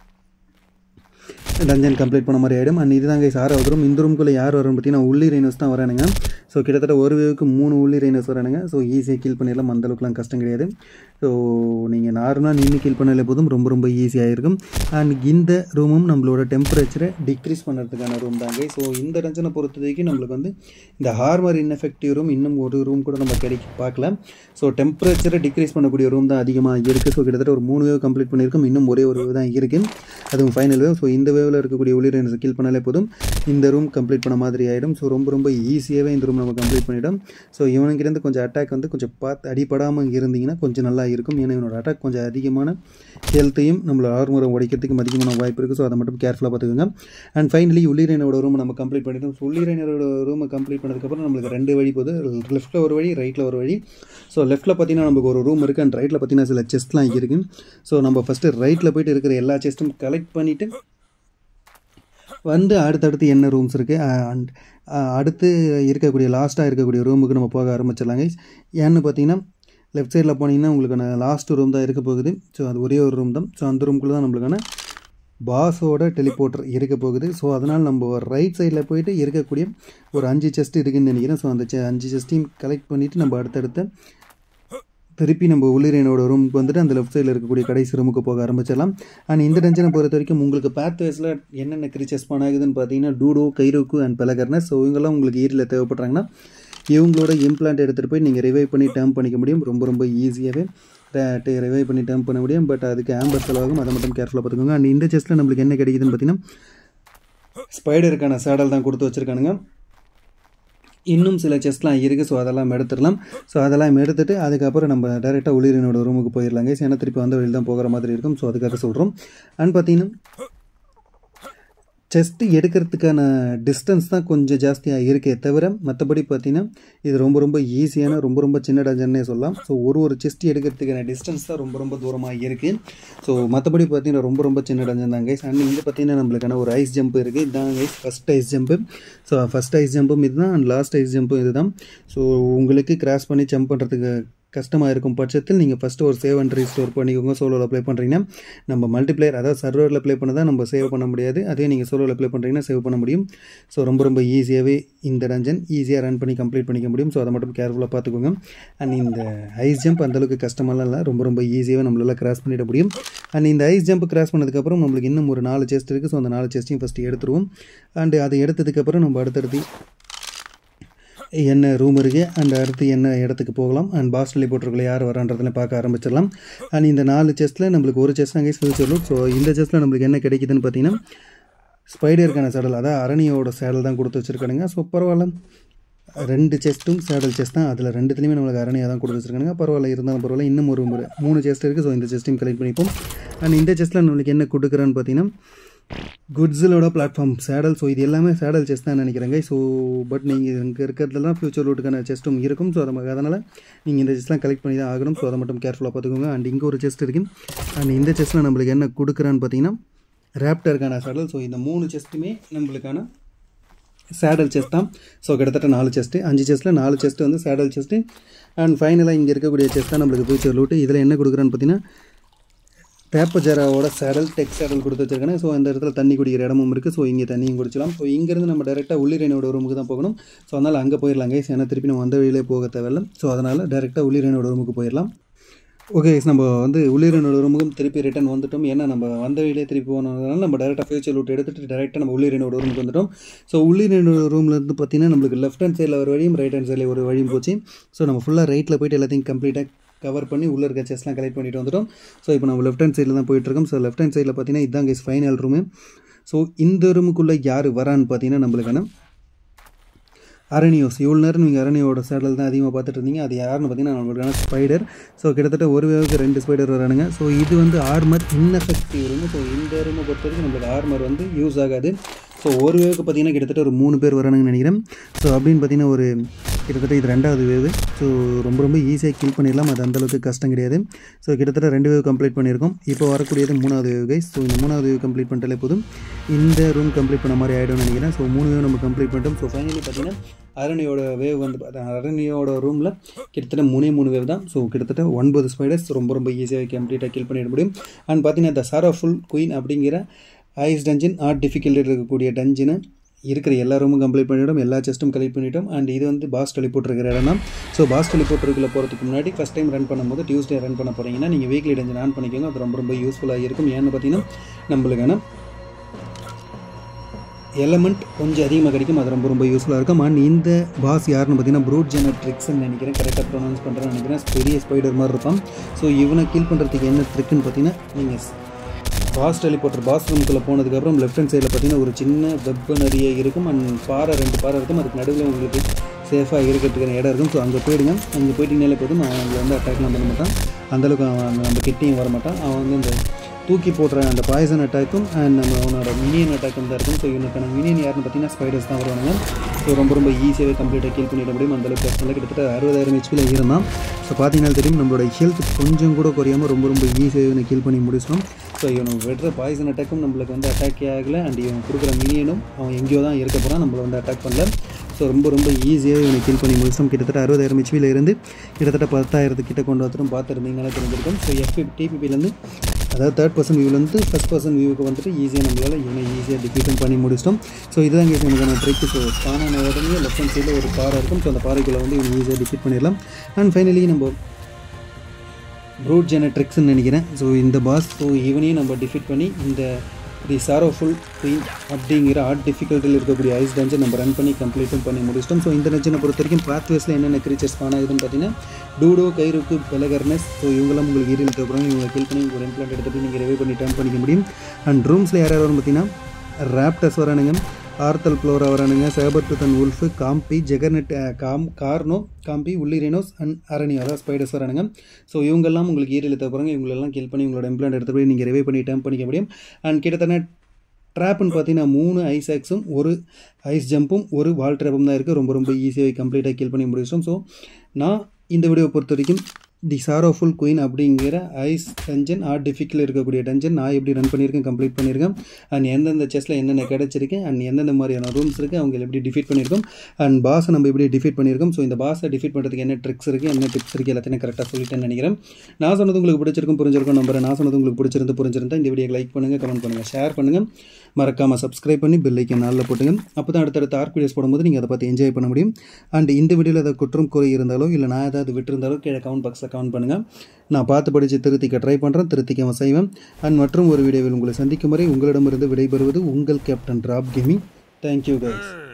டஞ்சன் கம்ப்ளீட் பண்ண மாதிரி ஆகிடும் அண்ட் இதுதான் கைஸ் ஆறாவது ரூம் இந்த ரூம்குள்ளே யார் வரும் பார்த்தீங்கன்னா உள்ளி ரைனர்ஸ் தான் வரானுங்க ஸோ கிட்டத்தட்ட ஒரு வேவுக்கு மூணு உள்ளி ரைனர்ஸ் வரானுங்க ஸோ ஈஸியாக கில் பண்ணிடலாம் அந்த அளவுக்குலாம் கஷ்டம் கிடையாது ஸோ நீங்கள் நார்மலாக நின்று கில் பண்ணாலே போதும் ரொம்ப ரொம்ப ஈஸியாக இருக்கும் அண்ட் இந்த ரூமும் நம்மளோட டெம்பரேச்சரை டிக்ரீஸ் பண்ணுறதுக்கான ரூம் தாங்க ஸோ இந்த டஞ்சனை பொறுத்த வரைக்கும் நம்மளுக்கு வந்து இந்த ஹார்மர் இன்எஃபெக்டிவ் ரூம் இன்னும் ஒரு ரூம் கூட நம்ம கிடைக்க பார்க்கல ஸோ டெம்பரேச்சரை டிக்ரீஸ் பண்ணக்கூடிய ரூம் தான் அதிகமாக இருக்குது ஸோ கிட்டத்தட்ட ஒரு மூணு வேவ் கம்ப்ளீட் பண்ணியிருக்கோம் இன்னும் ஒரே ஒரு வேவ் தான் இருக்குது அதுவும் ஃபைனல் வேவ் ஸோ இந்த வேவில் இருக்கக்கூடிய ஒளிரன்ஸை கில் பண்ணாலே போதும் இந்த ரூம் கம்ப்ளீட் பண்ண மாதிரி ஆகிடும் ஸோ ரொம்ப ரொம்ப ஈஸியாகவே இந்த ரூம் நம்ம கம்ப்ளீட் பண்ணிட்டோம் ஸோ இவனுங்கிருந்து கொஞ்சம் அட்டாக் வந்து கொஞ்சம் பார்த்து அடிப்படாமல் இருந்தீங்கன்னா கொஞ்சம் நல்லா இருக்கும் ஏன்னா இவனோட அட்டாக் கொஞ்சம் அதிகமான ஹெல்த்தையும் நம்மளோட ஆர்முறை உடைக்கிறதுக்கு அதிகமான வாய்ப்பு இருக்குது ஸோ அதை மட்டும் கேர்ஃபுல்லாக பார்த்துக்கோங்க அண்ட் ஃபைனலி உள்ளிரைனோட ரூம் நம்ம கம்ப்ளீட் பண்ணிட்டோம் ஸோ உள்ளிரைனோட ரூமை கம்ப்ளீட் பண்ணதுக்கப்புறம் நம்மளுக்கு ரெண்டு வழி போகுது லெஃப்ட்டில் ஒரு வழி ரைட்டில் ஒரு வழி ஸோ லெஃப்ட்டில் பார்த்தீங்கன்னா நமக்கு ஒரு ரூம் இருக்குது அண்ட் ரைட்டில் பார்த்தீங்கன்னா சில செஸ்ட்லாம் இருக்குது ஸோ நம்ம ஃபஸ்ட்டு ரைட்டில் போயிட்டு இருக்கிற எல்லா செஸ்ட்டும் கலெக்ட் பண்ணிவிட்டு வந்து அடுத்தடுத்து என்ன ரூம்ஸ் இருக்குது அண்ட் அடுத்து இருக்கக்கூடிய லாஸ்ட்டாக இருக்கக்கூடிய ரூமுக்கு நம்ம போக ஆரம்பிச்சிடலாங்க ஏன்னு பார்த்தீங்கன்னா லெஃப்ட் சைடில் போனீங்கன்னா உங்களுக்கான லாஸ்ட் ரூம் தான் இருக்க போகுது ஸோ அது ஒரே ஒரு ரூம் தான் ஸோ அந்த ரூம்குள்ளே தான் நம்மளுக்கான பாஸோட டெலிபோர்ட்டர் இருக்க போகுது ஸோ அதனால் நம்ம ரைட் சைடில் போயிட்டு இருக்கக்கூடிய ஒரு அஞ்சு செஸ்ட் இருக்குதுன்னு நினைக்கிறேன் ஸோ அந்த செ- அஞ்சு செஸ்ட்டையும் கலெக்ட் பண்ணிவிட்டு நம்ம அடுத்தடுத்த திருப்பி நம்ம உள்ளிரைனோட ரூமுக்கு வந்துட்டு அந்த லெஃப்ட் சைடில் இருக்கக்கூடிய கடைசி ரூமுக்கு போக ஆரம்பிச்சிடலாம் அண்ட் இந்த டென்ஷனை பொறுத்த வரைக்கும் உங்களுக்கு பேத்வேஸில் என்னென்ன கிரீச்சர்ஸ் ஆகுதுன்னு பார்த்தீங்கன்னா டூடோ கைரோக்கு அண்ட் பெலகர்னஸ் ஸோ இவங்கெல்லாம் உங்களுக்கு ஈரில் தேவைப்படுறாங்கன்னா இவங்களோட இம்ப்ளான்ட் எடுத்துகிட்டு போய் நீங்கள் ரிவைவ் பண்ணி டேர்ம் பண்ணிக்க முடியும் ரொம்ப ரொம்ப ஈஸியாகவே ரிவைவ் பண்ணி டேர்ம் பண்ண முடியும் பட் அதுக்கு ஆம்பர் செலவாகும் அதை மட்டும் கேர்ஃபுல்லாக பார்த்துக்கோங்க அண்ட் இந்த செஸ்ட்டில் நம்மளுக்கு என்ன கிடைக்குதுன்னு பார்த்தீங்கன்னா ஸ்பைடருக்கான சேடல் தான் கொடுத்து வச்சுருக்கானுங்க இன்னும் சில செஸ்ட்லாம் இருக்குது ஸோ அதெல்லாம் எடுத்துடலாம் ஸோ அதெல்லாம் எடுத்துட்டு அதுக்கப்புறம் நம்ம டேரெக்டாக உள்ளிரனோட ரூமுக்கு போயிடலாங்க ஏன்னா திருப்பி வந்த வழியில் தான் போகிற மாதிரி இருக்கும் ஸோ அதுக்காக சொல்கிறோம் அண்ட் பார்த்தீங்கன்னா செஸ்ட்டு எடுக்கிறதுக்கான டிஸ்டன்ஸ் தான் கொஞ்சம் ஜாஸ்தியாக இருக்கே தவிர மற்றபடி பார்த்தீங்கன்னா இது ரொம்ப ரொம்ப ஈஸியான ரொம்ப ரொம்ப சின்ன டஞ்சன்னே சொல்லலாம் ஸோ ஒரு ஒரு செஸ்ட் எடுக்கிறதுக்கான டிஸ்டன்ஸ் தான் ரொம்ப ரொம்ப தூரமாக இருக்குது ஸோ மற்றபடி பார்த்தீங்கன்னா ரொம்ப ரொம்ப சின்ன டஞ்சன் தான் கைஸ் அண்ட் இங்கே பார்த்தீங்கன்னா நம்மளுக்கான ஒரு ஐஸ் ஜம்ப் இருக்குது இதுதான் guys first ice jump so first ice ஜம்பும் இதுதான் அண்ட் லாஸ்ட் ஐஸ் ஜம்பும் இதுதான் ஸோ உங்களுக்கு கிராஸ் பண்ணி ஜம்ப் பண்ணுறதுக்கு கஷ்டமாக இருக்கும் பட்சத்தில் நீங்கள் ஃபஸ்ட்டு ஒரு சேவ் அண்ட் ரீஸ்டோர் பண்ணிக்கோங்க சோலோவில் ப்ளே பண்ணுறீங்கன்னா நம்ம மல்டிப்ளேயர் அதாவது சர்வரில் ப்ளே பண்ண தான் நம்ம சேவ் பண்ண முடியாது அதே நீங்கள் சோலோவில் ப்ளே பண்ணுறீங்கன்னா சேவ் பண்ண முடியும் ஸோ ரொம்ப ரொம்ப ஈஸியாகவே இந்த டஞ்சன் ஈஸியாக ரன் பண்ணி கம்ப்ளீட் பண்ணிக்க முடியும் ஸோ அதை மட்டும் கேர்ஃபுல்லாக பார்த்துக்கோங்க அண்ட் இந்த ஐஸ் ஜம்ப் அந்தளவுக்கு கஷ்டமெல்லாம் இல்லை ரொம்ப ரொம்ப ஈஸியாகவே நம்மளால் கிராஸ் பண்ணிட முடியும் அண்ட் இந்த ஐஸ் ஜம்ப் கிராஸ் பண்ணதுக்கப்புறம் நம்மளுக்கு இன்னும் ஒரு நாலு செஸ்ட் இருக்குது ஸோ அந்த நாலு செஸ்ட்டையும் ஃபஸ்ட்டு எடுத்துருவோம் அண்டு அதை எடுத்ததுக்கப்புறம் நம்ம அடுத்தடுத்து என்ன ரூம் இருக்குது அண்ட் அடுத்து என்ன இடத்துக்கு போகலாம் அண்ட் பாஸ் டெலிபோர்ட்டர்களை யார் வரான்றதுல பார்க்க ஆரம்பிச்சிடலாம் அண்ட் இந்த நாலு செஸ்ட்டில் நம்மளுக்கு ஒரு செஸ் அங்கே ஃபியூச்சர் லூட் ஸோ இந்த செஸ்ட்டில் நம்மளுக்கு என்ன கிடைக்குதுன்னு பார்த்தீங்கன்னா ஸ்பைடருக்கான சேடல் அதாவது அரணியோட சேடல் தான் கொடுத்து வச்சுருக்கானுங்க ஸோ பரவாயில்ல ரெண்டு செஸ்ட்டும் சேடல் செஸ்ட் தான் அதில் ரெண்டுத்துலேயுமே நம்மளுக்கு அரணியாக தான் கொடுத்து வச்சுருக்காங்க பரவாயில்ல இருந்தாலும் பரவாயில்ல இன்னும் ஒரு முறை மூணு செஸ்ட் இருக்குது ஸோ இந்த செஸ்ட்டையும் கலெக்ட் பண்ணிப்போம் அண்ட் இந்த செஸ்ட்டில் நம்மளுக்கு என்ன கொடுக்குறான்னு பார்த்தீங்கன்னா குட்ஸிலோட பிளாட்ஃபார்ம் சேடல் ஸோ இது எல்லாமே சேடல் செஸ் தான் நினைக்கிறேங்க ஸோ பட் நீங்கள் இங்கே இருக்கிறதுலாம் ஃபியூச்சர் ரூட்டுக்கான செஸ்ட்டும் இருக்கும் ஸோ அதை அதனால் நீங்கள் இந்த செஸ்ட்லாம் கலெக்ட் பண்ணி தான் ஆகணும் ஸோ அதை மட்டும் கேர்ஃபுல்லாக பார்த்துக்கோங்க அண்ட் இங்கே ஒரு செஸ்ட் இருக்குது அண்ட் இந்த செஸ்ட்டில் நம்மளுக்கு என்ன கொடுக்குறான்னு பார்த்தீங்கன்னா ரேப்டருக்கான சேடல் ஸோ இந்த மூணு செஸ்ட்டுமே நம்மளுக்கான சேடல் செஸ்ட் தான் ஸோ கிட்டத்தட்ட நாலு செஸ்ட்டு அஞ்சு செஸ்ட்டில் நாலு செஸ்ட் வந்து சேடல் செஸ்ட்டு அண்ட் ஃபைனலாக இங்கே இருக்கக்கூடிய செஸ்ட் தான் நம்மளுக்கு ஃபியூச்சர் லூட்டு இதில் என்ன கொடுக்குறான்னு பார்த்தீங்கன்னா தேப்பஜராவோட சேடல் டெக் சேடல் கொடுத்து வச்சிருக்காங்க ஸோ அந்த இடத்துல தண்ணி குடிக்கிற இடமும் இருக்குது ஸோ இங்கே தண்ணியும் குடிச்சலாம் ஸோ இங்கேருந்து நம்ம டேரெக்டாக உள்ளிரேனோட ரூமுக்கு தான் போகணும் ஸோ அதனால் அங்கே போயிடலாங்க ஏன்னா திருப்பி நம்ம வந்த வழியிலே போக தேவையில்ல ஸோ அதனால் டேரெக்டாக உள்ளிரேனோட ரூமுக்கு போயிடலாம் ஓகே நம்ம வந்து உள்ளிரனோட ரூமுக்கும் திருப்பி ரிட்டன் வந்துட்டோம் ஏன்னா நம்ம வந்த வழியிலே திருப்பி போனதுனால நம்ம டேரெக்டாக ஃபியூச்சர் லூட் எடுத்துகிட்டு டேரெக்டாக நம்ம உள்ளிரனோட ரூமுக்கு வந்துட்டோம் ஸோ உள்ளிரனோட ரூம்லேருந்து பார்த்தீங்கன்னா நம்மளுக்கு லெஃப்ட் ஹேண்ட் சைடில் ஒரு வழியும் ரைட் ஹேண்ட் சைடில் ஒரு வழியும் போச்சு ஸோ நம்ம ஃபுல்லாக ரைட்டில் போயிட்டு எல்லாத்தையும் கம்ப்ளீட்டாக கவர் பண்ணி உள்ளே இருக்க செஸ்லாம் கலெக்ட் பண்ணிட்டு வந்துட்டோம் ஸோ இப்போ நம்ம லெஃப்ட் ஹேண்ட் சைடில் தான் போயிட்டுருக்கோம் ஸோ லெஃப்ட் ஹேண்ட் சைடில் பார்த்தீங்கன்னா இதான் கேஸ் ஃபைனல் ரூமு ஸோ இந்த ரூமுக்குள்ளே யார் வரான்னு பார்த்தீங்கன்னா நம்மளுக்கான அரணியோஸ் இவ்வளோ நேரம் நீங்கள் அரணியோட சேடல் தான் அதிகமாக பார்த்துட்டு இருந்தீங்க அது யாருன்னு பார்த்தீங்கன்னா நம்மளுக்கான ஸ்பைடர் ஸோ கிட்டத்தட்ட ஒரு வேவுக்கு ரெண்டு ஸ்பைடர் வரானுங்க ஸோ இது வந்து ஆர்மர் இன்னெஃபெக்டிவ் ரூமு ஸோ இந்த ரூமை பொறுத்த வரைக்கும் நம்மளுக்கு ஆர்மர் வந்து யூஸ் ஆகாது ஸோ ஒரு வேவுக்கு பார்த்தீங்கன்னா கிட்டத்தட்ட ஒரு மூணு பேர் வரானுங்கன்னு நினைக்கிறேன் ஸோ அப்படின்னு பார்த்தீங்கன்னா ஒரு கிட்டத்தட்ட இது ரெண்டாவது வேவு ஸோ ரொம்ப ரொம்ப ஈஸியாக கில் பண்ணிடலாம் அது அந்தளவுக்கு கஷ்டம் கிடையாது ஸோ கிட்டத்தட்ட ரெண்டு வேவ் கம்ப்ளீட் பண்ணியிருக்கோம் இப்போ வரக்கூடியது மூணாவது வேவ் கைஸ் ஸோ இந்த மூணாவது வேவ் கம்ப்ளீட் பண்ணிட்டாலே போதும் இந்த ரூம் கம்ப்ளீட் பண்ண மாதிரி ஆகிடும்னு நினைக்கிறேன் ஸோ மூணு வேவ் நம்ம கம்ப்ளீட் பண்ணிட்டோம் ஸோ ஃபைனலி பார்த்தீங்கன்னா அரணியோட வேவ் வந்து அரணியோட ரூமில் கிட்டத்தட்ட மூணே மூணு வேவ் தான் ஸோ கிட்டத்தட்ட ஒன்பது ஸ்பைடர்ஸ் ரொம்ப ரொம்ப ஈஸியாக கம்ப்ளீட்டாக கில் பண்ணிட முடியும் அண்ட் பார்த்தீங்கன்னா த சாரா ஃபுல் குயின் அப்படிங்கிற ஐஸ் டஞ்சின் ஆர்ட் டிஃபிகல்ட்டில் இருக்கக்கூடிய டஞ்சினை இருக்கிற எல்லா ரூமும் கம்ப்ளீட் பண்ணிவிட்டோம் எல்லா செஸ்ட்டும் கலெக்ட் பண்ணிட்டோம் அண்ட் இது வந்து பாஸ் டெலிபோர்ட் இருக்கிற இடம் தான் ஸோ பாஸ் டெலிபோர்ட்டருக்குள்ள போகிறதுக்கு முன்னாடி ஃபஸ்ட் டைம் ரன் பண்ணும்போது டியூஸ்டே ரன் பண்ண போகிறீங்கன்னா நீங்கள் வீக்லி டென்ஷன் ஆன் பண்ணிக்கோங்க அது ரொம்ப ரொம்ப யூஸ்ஃபுல்லாக இருக்கும் ஏன்னு பார்த்தீங்கன்னா நம்மளுக்கான எலமெண்ட் கொஞ்சம் அதிகமாக கிடைக்கும் அது ரொம்ப ரொம்ப யூஸ்ஃபுல்லாக இருக்கும் அண்ட் இந்த பாஸ் யாருன்னு பார்த்தீங்கன்னா ப்ரூட் ஜெனட்ரிக்ஸ்னு நினைக்கிறேன் கரெக்டாக ப்ரொனவுன்ஸ் பண்ணுறேன்னு நினைக்கிறேன் பெரிய ஸ்பைடர் மாதிரி இருப்பான் ஸோ இவனை கீல் பண்ணுறதுக்கு என்ன ட்ரிக்குன்னு பார்த்தீங்கன்னா நீங்கள் பாஸ் டெலிபோர்ட்டர் பாஸ் ரூமுக்குள்ளே போனதுக்கப்புறம் லெஃப்ட் ஹேண்ட் சைடில் பார்த்தீங்கன்னா ஒரு சின்ன வெப் நிறைய இருக்கும் அண்ட் பாறை ரெண்டு பாறை இருக்கும் அதுக்கு நடுவில் உங்களுக்கு சேஃபாக இருக்கிறதுக்கான இடம் இருக்கும் ஸோ அங்கே போயிடுங்க அங்கே போயிட்டீங்கனாலே போதும் அவன் அங்கே வந்து அட்டாக்லாம் பண்ண மாட்டான் அந்தளவுக்கு அவன் நம்ம கிட்டேயும் வர மாட்டான் அவன் வந்து இந்த தூக்கி போடுற அந்த பாய்சன் அட்டாக்கும் அண்ட் நம்ம அவனோட மினியன் அட்டாக்கும் தான் இருக்கும் ஸோ இவனுக்கான மினியன் யாருன்னு பார்த்தீங்கன்னா ஸ்பைடர்ஸ் தான் வருவாங்க ஸோ ரொம்ப ரொம்ப ஈஸியாகவே கம்ப்ளீட்டாக கில் பண்ணிட முடியும் அந்தளவுக்கு கஷ்டம் கிட்டத்தட்ட அறுபதாயிரம் ஹெச்பியில் இருந்தான் ஸோ பார்த்தீங்கன்னா தெரியும் நம்மளோட ஹெல்த் கொஞ்சம் கூட குறையாமல் ரொம்ப ரொம்ப ஈஸியாக இவனை கில் பண்ணி முடிச்சிடும் ஸோ இவனை விடுற பாய்சன் அட்டாக்கும் நம்மளுக்கு வந்து அட்டாக்கே ஆகலை அண்ட் இவன் கொடுக்குற மினியனும் அவன் எங்கேயோ தான் இருக்க போகிறான் நம்மளை வந்து அட்டாக் பண்ணல ஸோ ரொம்ப ரொம்ப ஈஸியாக இவனை கில் பண்ணி முடிச்சிட்டோம் கிட்டத்தட்ட அறுபதாயிரம் ஹெச்பியில் இருந்து கிட்டத்தட்ட பத்தாயிரத்துக்கிட்ட கொண்டு வந்துடும் பார்த்துருந்தீங்களா தெரிஞ்சிருக்கும் ஸோ எஃபி டிபிபிலேருந்து அதாவது தேர்ட் பர்சன் வியூலேருந்து ஃபஸ்ட் பர்சன் வியூவுக்கு வந்துட்டு ஈஸியாக நம்மளால் இவனை ஈஸியாக டிஃபீட்டும் பண்ணி முடிச்சிட்டோம் ஸோ இதுதான் கேஸ் எனக்கான ட்ரிக் ஸோ ஸ்பானான உடனே லெஃப்ட் ஹேண்ட் சைடில் ஒரு பாறை இருக்கும் ஸோ அந்த பாறைக்குள்ளே வந்து இவனை ஈஸியாக டிஃபீட் பண்ணிடலாம் அண்ட் ஃபைனலி நம்ம ப்ரூட் ஜெனட்ரிக்ஸ்னு நினைக்கிறேன் ஸோ இந்த பாஸ் ஸோ இவனையும் நம்ம டிஃபீட் பண்ணி இந்த தி சாரோஃபுல் குயின் அப்படிங்கிற ஆர்ட் டிஃபிகல்ட்டில் இருக்கக்கூடிய ஐஸ் டஞ்சன் நம்ம ரன் பண்ணி கம்ப்ளீட்டும் பண்ணி முடிச்சிட்டோம் ஸோ இந்த டஞ்சனை பொறுத்த வரைக்கும் பாத்வேஸில் என்னென்ன கிரீச்சர்ஸ் ஸ்பான் ஆகுதுன்னு பார்த்தீங்கன்னா டூடோ கைருக்கு பெலகர்னஸ் ஸோ இவங்களாம் உங்களுக்கு ஈரில் தேவைப்படும் இவங்களை கில் பண்ணி உங்கள் இம்ப்ளான்ட் எடுத்துகிட்டு நீங்கள் ரிவே பண்ணி டர்ன் பண்ணிக்க முடியும் அண்ட் ரூம்ஸில் யார் யார் வரும் பார்த்தீங்கன்னா ரேப்டர்ஸ் வரானுங்க ஆர்த்தல் ஃப்ளோரா வரானுங்க saber tooth and wolf compy juggernaut காம் கார்னோ காம்பி உள்ளிரேனோஸ் அண்ட் அரணியோ அதாவது ஸ்பைடர்ஸ் வரானுங்க ஸோ இவங்கெல்லாம் உங்களுக்கு ஈரில் தேவைப்படுறாங்க இவங்களெல்லாம் கில் பண்ணி உங்களோட இம்ப்ளான்ட் எடுத்து போய் நீங்கள் ரிவே பண்ணி டர்ன் பண்ணிக்க முடியும் அண்ட் கிட்டத்தட்ட ட்ராப்னு பார்த்தீங்கன்னா மூணு ஐஸ் ஆக்ஸும் ஒரு ஐஸ் ஜம்பும் ஒரு வால் ட்ராப்பும் தான் இருக்குது ரொம்ப ரொம்ப ஈஸியாக கம்ப்ளீட்டாக கில் பண்ணி முடிச்சிட்டோம் ஸோ நான் இந்த வீடியோ பொறுத்த வரைக்கும் தி சாரோஃபுல் குயின் அப்படிங்கிற ஐஸ் டஞ்சன் ஆர்ட் டிஃபிக்கில் இருக்கக்கூடிய டஞ்சன் நான் எப்படி ரன் பண்ணியிருக்கேன் கம்ப்ளீட் பண்ணியிருக்கேன் அண்ட் எந்தெந்த செஸ்ஸில் என்னென்ன கிடச்சிருக்கு அண்ட் எந்தெந்த மாதிரியான ரூம்ஸ் இருக்குது அவங்க எப்படி டிஃபீட் பண்ணியிருக்கோம் அண்ட் பாஸை நம்ம எப்படி டிஃபீட் பண்ணியிருக்கோம் ஸோ இந்த பாஸை டிஃபீட் பண்ணுறதுக்கு என்ன ட்ரிக்ஸ் இருக்குது என்ன டிப்ஸ் இருக்குது எல்லாத்தையும் கரெக்டாக சொல்லிட்டேன்னு நினைக்கிறேன் நான் சொன்னது உங்களுக்கு பிடிச்சிருக்கும் புரிஞ்சிருக்கும் நம்புறேன் நான் சொன்னது உங்களுக்கு பிடிச்சிருந்து புரிஞ்சிருந்தா இந்த வீடியோ லைக் பண்ணுங்கள் கமெண்ட் பண்ணுங்கள் ஷேர் பண்ணுங்கள் மறக்காமல் சப்ஸ்கிரைப் பண்ணி பெல் ஐக்கன் நாளில் போட்டுங்க அப்போ தான் அடுத்தடுத்த ஆர்க் வீடியோஸ் போடும்போது நீங்கள் அதை பார்த்து என்ஜாய் பண்ண முடியும் அண்ட் இந்த வீடியோவில் ஏதாவது குற்றம் குறை இருந்தாலோ இல்லை நான் ஏதாவது விட்டுருந்தாலோ கீழே கமெண்ட் பாக்ஸில் கமெண்ட் பண்ணுங்கள் நான் பார்த்து படித்து திருத்திக்க ட்ரை பண்ணுறேன் திருத்திக்க செய்வேன் அண்ட் மற்றும் ஒரு வீடியோவில் உங்களை சந்திக்கும் வரை உங்களிடமிருந்து விடைபெறுவது உங்கள் captain drop gaming thank you guys